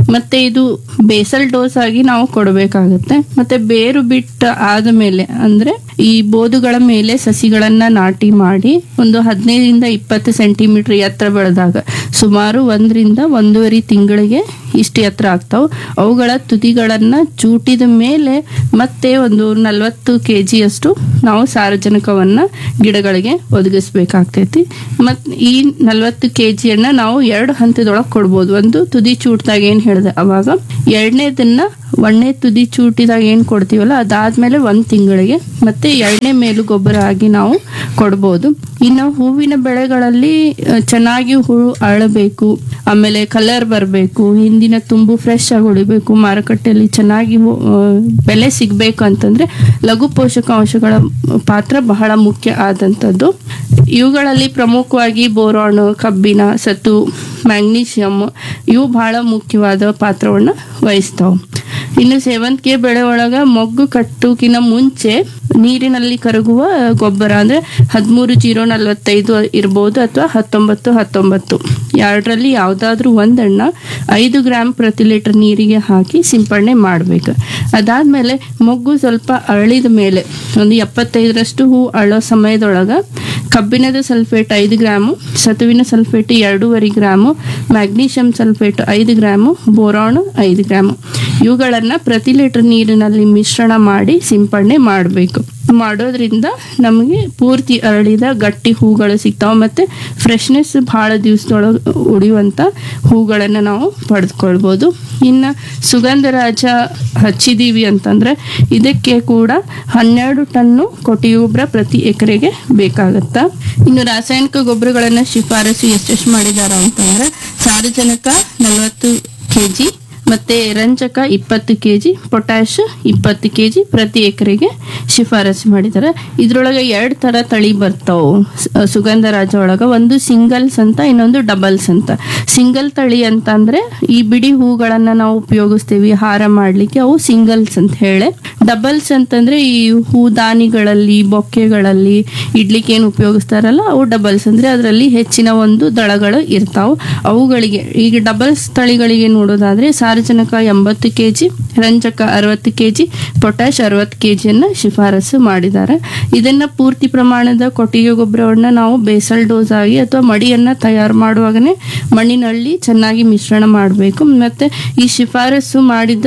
S3: ಮತ್ತೆ ಇದು ಬೇಸಲ್ ಡೋಸ್ ಆಗಿ ನಾವು ಕೊಡಬೇಕಾಗುತ್ತೆ ಮತ್ತೆ ಬೇರು ಬಿಟ್ಟ ಆದಮೇಲೆ ಅಂದ್ರೆ ಈ ಬೋದುಗಳ ಮೇಲೆ ಸಸಿಗಳನ್ನ ನಾಟಿ ಮಾಡಿ ಒಂದು ಹದಿನೈದರಿಂದ ಇಪ್ಪತ್ತು ಸೆಂಟಿಮೀಟರ್ ಎತ್ತರ ಬೆಳೆದಾಗ ಸುಮಾರು ಒಂದರಿಂದ ಒಂದೂವರೆ ತಿಂಗಳಿಗೆ ಇಷ್ಟು ಎತ್ತರ ಆಗ್ತಾವ ಅವುಗಳ ತುದಿಗಳನ್ನ ಚೂಟಿದ ಮೇಲೆ ಮತ್ತೆ ಒಂದು ನಲವತ್ತು ಕೆ ಜಿಯಷ್ಟು ನಾವು ಸಾರಜನಕವನ್ನ ಗಿಡಗಳಿಗೆ ಒದಗಿಸ್ಬೇಕಾಗ್ತೈತಿ ಮತ್ ಈ ನಲವತ್ತು ಕೆ ಜಿಯನ್ನ ನಾವು ಎರಡು ಹಂತದೊಳಗೆ ಕೊಡ್ಬೋದು ಒಂದು ತುದಿ ಚೂಟ್ದಾಗ ಏನ್ ಹೇಳಿದೆ ಅವಾಗ ಎರಡನೇದನ್ನ ಒಂದನೇ ತುದಿ ಚೂಟಿದಾಗ ಏನ್ ಕೊಡ್ತೀವಲ್ಲ ಅದಾದ್ಮೇಲೆ ಒಂದ್ ತಿಂಗಳಿಗೆ ಮತ್ತೆ ಎರಡನೇ ಮೇಲು ಗೊಬ್ಬರ ಆಗಿ ನಾವು ಕೊಡ್ಬೋದು ಇನ್ನು ಹೂವಿನ ಬೆಳೆಗಳಲ್ಲಿ ಆ, ಚೆನ್ನಾಗಿ ಹೂವು ಅರಳಬೇಕು ಆಮೇಲೆ ಕಲರ್ ಬರಬೇಕು ಹಿಂದಿನ ತುಂಬು ಫ್ರೆಶ್ ಆಗಿ ಉಳಿಬೇಕು ಮಾರುಕಟ್ಟೆಯಲ್ಲಿ ಚೆನ್ನಾಗಿ ಹೂ- ಆ, ಬೆಲೆ ಸಿಗ್ಬೇಕು ಅಂತಂದ್ರೆ ಲಘು ಪೋಷಕಾಂಶಗಳ ಪಾತ್ರ ಬಹಳ ಮುಖ್ಯ ಆದಂಥದ್ದು ಇವುಗಳಲ್ಲಿ ಪ್ರಮುಖವಾಗಿ ಬೋರಾನ್ ಕಬ್ಬಿಣ ಸತು ಮ್ಯಾಗ್ನೀಷಿಯಂ ಇವು ಬಹಳ ಮುಖ್ಯವಾದ ಪಾತ್ರವನ್ನು ವಹಿಸ್ತಾವೆ ಇನ್ನು ಸೇವಂತಿಗೆ ಬೆಳೆ ಒಳಗ ಮೊಗ್ಗು ಕಟ್ಟುಕಿನ ಮುಂಚೆ ನೀರಿನಲ್ಲಿ ಕರಗುವ ಗೊಬ್ಬರ ಅಂದ್ರೆ ಹದಿಮೂರು ಜೀರೋ ನಲವತ್ತೈದು ಇರ್ಬೋದು ಅಥವಾ ಹತ್ತೊಂಬತ್ತು ಹತ್ತೊಂಬತ್ತು ಎರಡರಲ್ಲಿ ಯಾವುದಾದ್ರೂ ಒಂದನ್ನ ಐದು ಗ್ರಾಮ್ ಪ್ರತಿ ಲೀಟರ್ ನೀರಿಗೆ ಹಾಕಿ ಸಿಂಪಡಣೆ ಮಾಡಬೇಕು ಅದಾದ್ಮೇಲೆ ಮೊಗ್ಗು ಸ್ವಲ್ಪ ಅರಳಿದ ಮೇಲೆ ಒಂದು ಎಪ್ಪತ್ತೈದರಷ್ಟು ಹೂ ಅಳೋ ಸಮಯದೊಳಗ ಕಬ್ಬಿಣದ ಸಲ್ಫೇಟ್ ಐದು ಗ್ರಾಮು ಸತುವಿನ ಸಲ್ಫೇಟ್ ಎರಡೂವರೆ ಗ್ರಾಮು ಮ್ಯಾಗ್ನೀಷಿಯಂ ಸಲ್ಫೇಟ್ ಐದು ಗ್ರಾಮು ಬೋರಾನ್ ಐದು ಗ್ರಾಮು ಇವುಗಳನ್ನ ಪ್ರತಿ ಲೀಟರ್ ನೀರಿನಲ್ಲಿ ಮಿಶ್ರಣ ಮಾಡಿ ಸಿಂಪಡಣೆ ಮಾಡಬೇಕು ಮಾಡೋದ್ರಿಂದ ನಮಗೆ ಪೂರ್ತಿ ಅರಳಿದ ಗಟ್ಟಿ ಹೂಗಳು ಸಿಗ್ತಾವೆ ಮತ್ತೆ ಫ್ರೆಶ್ನೆಸ್ ಬಹಳ ದಿವಸದೊಳಗೆ ಉಳಿಯುವಂತ ಹೂಗಳನ್ನು ನಾವು ಪಡೆದುಕೊಳ್ಬೋದು ಇನ್ನು ಸುಗಂಧರಾಜ ಹಚ್ಚಿದೀವಿ ಅಂತಂದ್ರೆ ಇದಕ್ಕೆ ಕೂಡ ಹನ್ನೆರಡು ಟನ್ನು ಕೊಟ್ಟಿಗೆ ಗೊಬ್ಬರ ಪ್ರತಿ ಎಕರೆಗೆ ಬೇಕಾಗತ್ತಾ ಇನ್ನು ರಾಸಾಯನಿಕ ಗೊಬ್ಬರಗಳನ್ನ ಶಿಫಾರಸು ಎಷ್ಟೆಷ್ಟು ಮಾಡಿದಾರ ಅಂತಂದ್ರೆ ಸಾರಜನಕ ನಲವತ್ತು ಕೆಜಿ ಮತ್ತೆ ರಂಜಕ ಇಪ್ಪತ್ತು ಕೆಜಿ ಪೊಟ್ಯಾಶ್ ಇಪ್ಪತ್ತು ಕೆಜಿ ಪ್ರತಿ ಎಕರೆಗೆ ಶಿಫಾರಸು ಮಾಡಿದ್ದಾರೆ ಇದ್ರೊಳಗೆ ಎರಡು ತರ ತಳಿ ಬರ್ತಾವು ಸ- ಸುಗಂಧರಾಜ ಒಳಗ ಒಂದು ಸಿಂಗಲ್ಸ್ ಅಂತ ಇನ್ನೊಂದು ಡಬಲ್ಸ್ ಅಂತ ಸಿಂಗಲ್ ತಳಿ ಅಂತ ಅಂದ್ರೆ ಈ ಬಿಡಿ ಹೂಗಳನ್ನ ನಾವು ಉಪಯೋಗಿಸ್ತೀವಿ ಹಾರ ಮಾಡ್ಲಿಕ್ಕೆ ಅವು ಸಿಂಗಲ್ಸ್ ಅಂತ ಹೇಳಿ ಡಬಲ್ಸ್ ಅಂತಂದ್ರೆ ಈ ಹೂದಾನಿಗಳಲ್ಲಿ ಬೊಕ್ಕೆಗಳಲ್ಲಿ ಇಡ್ಲಿಕ್ಕೆ ಏನು ಉಪಯೋಗಿಸ್ತಾರಲ್ಲ ಅವು ಡಬಲ್ಸ್ ಅಂದ್ರೆ ಅದರಲ್ಲಿ ಹೆಚ್ಚಿನ ಒಂದು ದಳಗಳು ಇರ್ತಾವ ಅವುಗಳಿಗೆ ಈಗ ಡಬಲ್ಸ್ ತಳಿಗಳಿಗೆ ನೋಡೋದಾದ್ರೆ ಸಾರಜನಕ ಎಂಬತ್ತು ಕೆಜಿ ರಂಜಕ ಅರವತ್ತು ಕೆಜಿ ಪೊಟ್ಯಾಶ್ ಅರವತ್ತು ಕೆಜಿಯನ್ನ ಶಿಫಾರಸು ಮಾಡಿದ್ದಾರೆ ಇದನ್ನ ಪೂರ್ತಿ ಪ್ರಮಾಣದ ಕೊಟ್ಟಿಗೆ ಗೊಬ್ಬರವನ್ನ ನಾವು ಬೇಸಲ್ ಡೋಸ್ ಆಗಿ ಅಥವಾ ಮಡಿಯನ್ನ ತಯಾರು ಮಾಡುವಾಗನೇ ಮಣ್ಣಿನಲ್ಲಿ ಚೆನ್ನಾಗಿ ಮಿಶ್ರಣ ಮಾಡಬೇಕು ಮತ್ತೆ ಈ ಶಿಫಾರಸು ಮಾಡಿದ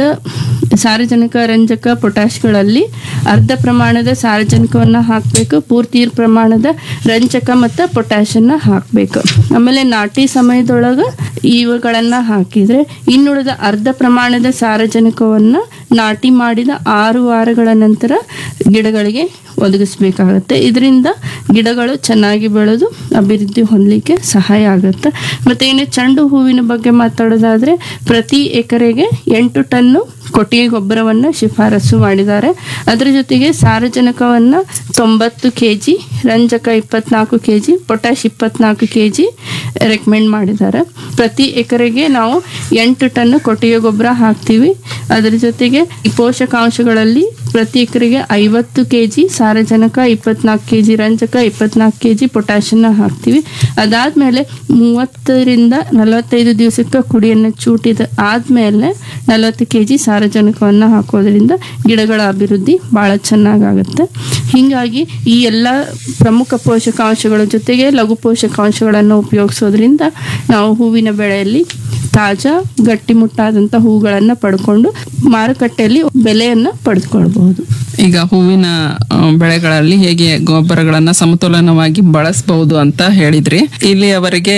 S3: ಸಾರಜನಕ ರಂಜಕ ಪೊಟ್ಯಾಶ್ಗಳಲ್ಲಿ ಅರ್ಧ ಪ್ರಮಾಣದ ಸಾರಜನಕವನ್ನ ಹಾಕಬೇಕು ಪೂರ್ತಿ ಪ್ರಮಾಣದ ರಂಜಕ ಮತ್ತು ಪೊಟ್ಯಾಶನ್ನ ಹಾಕಬೇಕು ಆಮೇಲೆ ನಾಟಿ ಸಮಯದೊಳಗ ಇವುಗಳನ್ನ ಹಾಕಿದ್ರೆ ಇನ್ನುಳಿದ ಅರ್ಧ ಪ್ರಮಾಣದ ಸಾರಜನಕವನ್ನ ನಾಟಿ ಮಾಡಿದ ಆರು ವಾರಗಳ ನಂತರ ಗಿಡಗಳಿಗೆ ಒದಗಿಸ್ಬೇಕಾಗತ್ತೆ ಇದರಿಂದ ಗಿಡಗಳು ಚೆನ್ನಾಗಿ ಬೆಳೆದು ಅಭಿವೃದ್ಧಿ ಹೊಂದಲಿಕ್ಕೆ ಸಹಾಯ ಆಗುತ್ತೆ ಮತ್ತೆ ಇನ್ನು ಚೆಂಡು ಹೂವಿನ ಬಗ್ಗೆ ಮಾತಾಡೋದಾದ್ರೆ ಪ್ರತಿ ಎಕರೆಗೆ ಎಂಟು ಟನ್ನು ಕೊಟ್ಟಿಗೆ ಗೊಬ್ಬರವನ್ನು ಶಿಫಾರಸು ಮಾಡಿದ್ದಾರೆ ಅದರ ಜೊತೆಗೆ ಸಾರಜನಕವನ್ನು ತೊಂಬತ್ತು ಕೆ ಜಿ ರಂಜಕ ಇಪ್ಪತ್ನಾಲ್ಕು ಕೆ ಜಿ ಪೊಟ್ಯಾಶ್ ಇಪ್ಪತ್ನಾಲ್ಕು ಕೆ ಜಿ ರೆಕಮೆಂಡ್ ಮಾಡಿದ್ದಾರೆ ಪ್ರತಿ ಎಕರೆಗೆ ನಾವು ಎಂಟು ಟನ್ ಕೊಟ್ಟಿಗೆ ಗೊಬ್ಬರ ಹಾಕ್ತೀವಿ ಅದರ ಜೊತೆಗೆ ಈ ಪೋಷಕಾಂಶಗಳಲ್ಲಿ ಪ್ರತಿ ಎಕರೆಗೆ ಐವತ್ತು ಕೆ ಜಿ ಸಾರಜನಕ ಇಪ್ಪತ್ನಾಲ್ಕು ಕೆ ಜಿ ರಂಜಕ ಇಪ್ಪತ್ನಾಲ್ಕು ಕೆ ಜಿ ಪೊಟ್ಯಾಶನ್ನ ಹಾಕ್ತೀವಿ ಅದಾದಮೇಲೆ ಮೂವತ್ತರಿಂದ ನಲವತ್ತೈದು ದಿವಸಕ್ಕೆ ಕುಡಿಯನ್ನು ಚೂಟಿದ ಆದಮೇಲೆ ನಲವತ್ತು ಕೆ ಜಿ ಸಾರಜನಕವನ್ನು ಹಾಕೋದ್ರಿಂದ ಗಿಡಗಳ ಅಭಿವೃದ್ಧಿ ಭಾಳ ಚೆನ್ನಾಗಾಗುತ್ತೆ ಹೀಗಾಗಿ ಈ ಎಲ್ಲ ಪ್ರಮುಖ ಪೋಷಕಾಂಶಗಳ ಜೊತೆಗೆ ಲಘು ಪೋಷಕಾಂಶಗಳನ್ನು ಉಪಯೋಗಿಸೋದ್ರಿಂದ ನಾವು ಹೂವಿನ ಬೆಳೆಯಲ್ಲಿ ತಾಜಾ ಗಟ್ಟಿಮುಟ್ಟಾದಂಥ ಹೂಗಳನ್ನು ಪಡ್ಕೊಂಡು ಮಾರುಕಟ್ಟೆಯಲ್ಲಿ ಬೆಲೆಯನ್ನು ಪಡೆದುಕೊಳ್ಬಹುದು
S2: ಈಗ ಹೂವಿನ ಆ, ಬೆಳೆಗಳಲ್ಲಿ ಹೇಗೆ ಗೊಬ್ಬರಗಳನ್ನ ಸಮತೋಲನವಾಗಿ ಬಳಸಬಹುದು ಅಂತ ಹೇಳಿದ್ರಿ ಇಲ್ಲಿಯವರೆಗೆ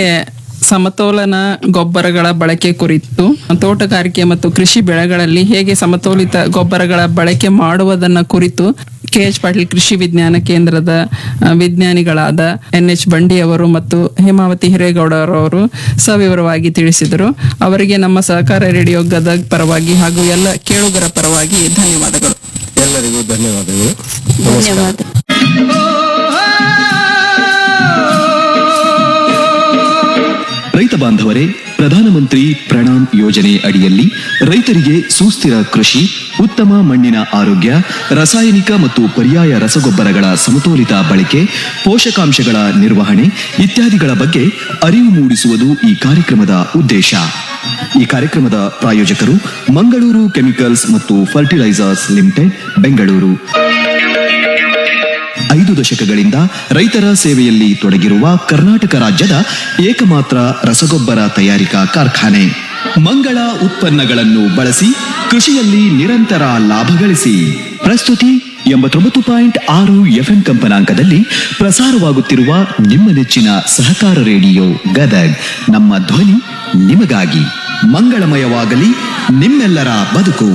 S2: ಸಮತೋಲನ ಗೊಬ್ಬರಗಳ ಬಳಕೆ ಕುರಿತು ತೋಟಗಾರಿಕೆ ಮತ್ತು ಕೃಷಿ ಬೆಳೆಗಳಲ್ಲಿ ಹೇಗೆ ಸಮತೋಲಿತ ಗೊಬ್ಬರಗಳ ಬಳಕೆ ಮಾಡುವುದನ್ನ ಕುರಿತು ಕೆ ಎಚ್ ಪಾಟೀಲ್ ಕೃಷಿ ವಿಜ್ಞಾನ ಕೇಂದ್ರದ ಆ, ವಿಜ್ಞಾನಿಗಳಾದ ಎನ್ ಎಚ್ ಬಂಡಿ ಅವರು ಮತ್ತು ಹೇಮಾವತಿ ಹಿರೇಗೌಡರವರು ಸವಿವರವಾಗಿ ತಿಳಿಸಿದರು ಅವರಿಗೆ ನಮ್ಮ ಸಹಕಾರ ರೇಡಿಯೋ ಗದಗ್ ಪರವಾಗಿ ಹಾಗೂ ಎಲ್ಲ ಕೇಳುಗರ ಪರವಾಗಿ ಧನ್ಯವಾದಗಳು
S1: ಎಲ್ಲರಿಗೂ ಧನ್ಯವಾದಗಳು
S3: ಧನ್ಯವಾದ
S4: ರೈತ ಬಾಂಧವರೇ ಪ್ರಧಾನಮಂತ್ರಿ ಪ್ರಣಾಮ್ ಯೋಜನೆ ಅಡಿಯಲ್ಲಿ ರೈತರಿಗೆ ಸುಸ್ಥಿರ ಕೃಷಿ ಉತ್ತಮ ಮಣ್ಣಿನ ಆರೋಗ್ಯ ರಾಸಾಯನಿಕ ಮತ್ತು ಪರ್ಯಾಯ ರಸಗೊಬ್ಬರಗಳ ಸಮತೋಲಿತ ಬಳಕೆ ಪೋಷಕಾಂಶಗಳ ನಿರ್ವಹಣೆ ಇತ್ಯಾದಿಗಳ ಬಗ್ಗೆ ಅರಿವು ಮೂಡಿಸುವುದು ಈ ಕಾರ್ಯಕ್ರಮದ ಉದ್ದೇಶ ಈ ಕಾರ್ಯಕ್ರಮದ ಪ್ರಾಯೋಜಕರು ಮಂಗಳೂರು ಕೆಮಿಕಲ್ಸ್ ಮತ್ತು ಫರ್ಟಿಲೈಸರ್ಸ್ ಲಿಮಿಟೆಡ್ ಬೆಂಗಳೂರು ಐದು ದಶಕಗಳಿಂದ ರೈತರ ಸೇವೆಯಲ್ಲಿ ತೊಡಗಿರುವ ಕರ್ನಾಟಕ ರಾಜ್ಯದ ಏಕಮಾತ್ರ ರಸಗೊಬ್ಬರ ತಯಾರಿಕಾ ಕಾರ್ಖಾನೆ ಮಂಗಳ ಉತ್ಪನ್ನಗಳನ್ನು ಬಳಸಿ ಕೃಷಿಯಲ್ಲಿ ನಿರಂತರ ಲಾಭ ಗಳಿಸಿ ಪ್ರಸ್ತುತಿ ಎಂಬತ್ತೊಂಬತ್ತು ಪಾಯಿಂಟ್ ಆರು ಎಫ್ಎಂ ಕಂಪನಾಂಕದಲ್ಲಿ ಪ್ರಸಾರವಾಗುತ್ತಿರುವ ನಿಮ್ಮ ನೆಚ್ಚಿನ ಸಹಕಾರ ರೇಡಿಯೋ ಗದಗ್ ನಮ್ಮ ಧ್ವನಿ ನಿಮಗಾಗಿ ಮಂಗಳಮಯವಾಗಲಿ ನಿಮ್ಮೆಲ್ಲರ ಬದುಕು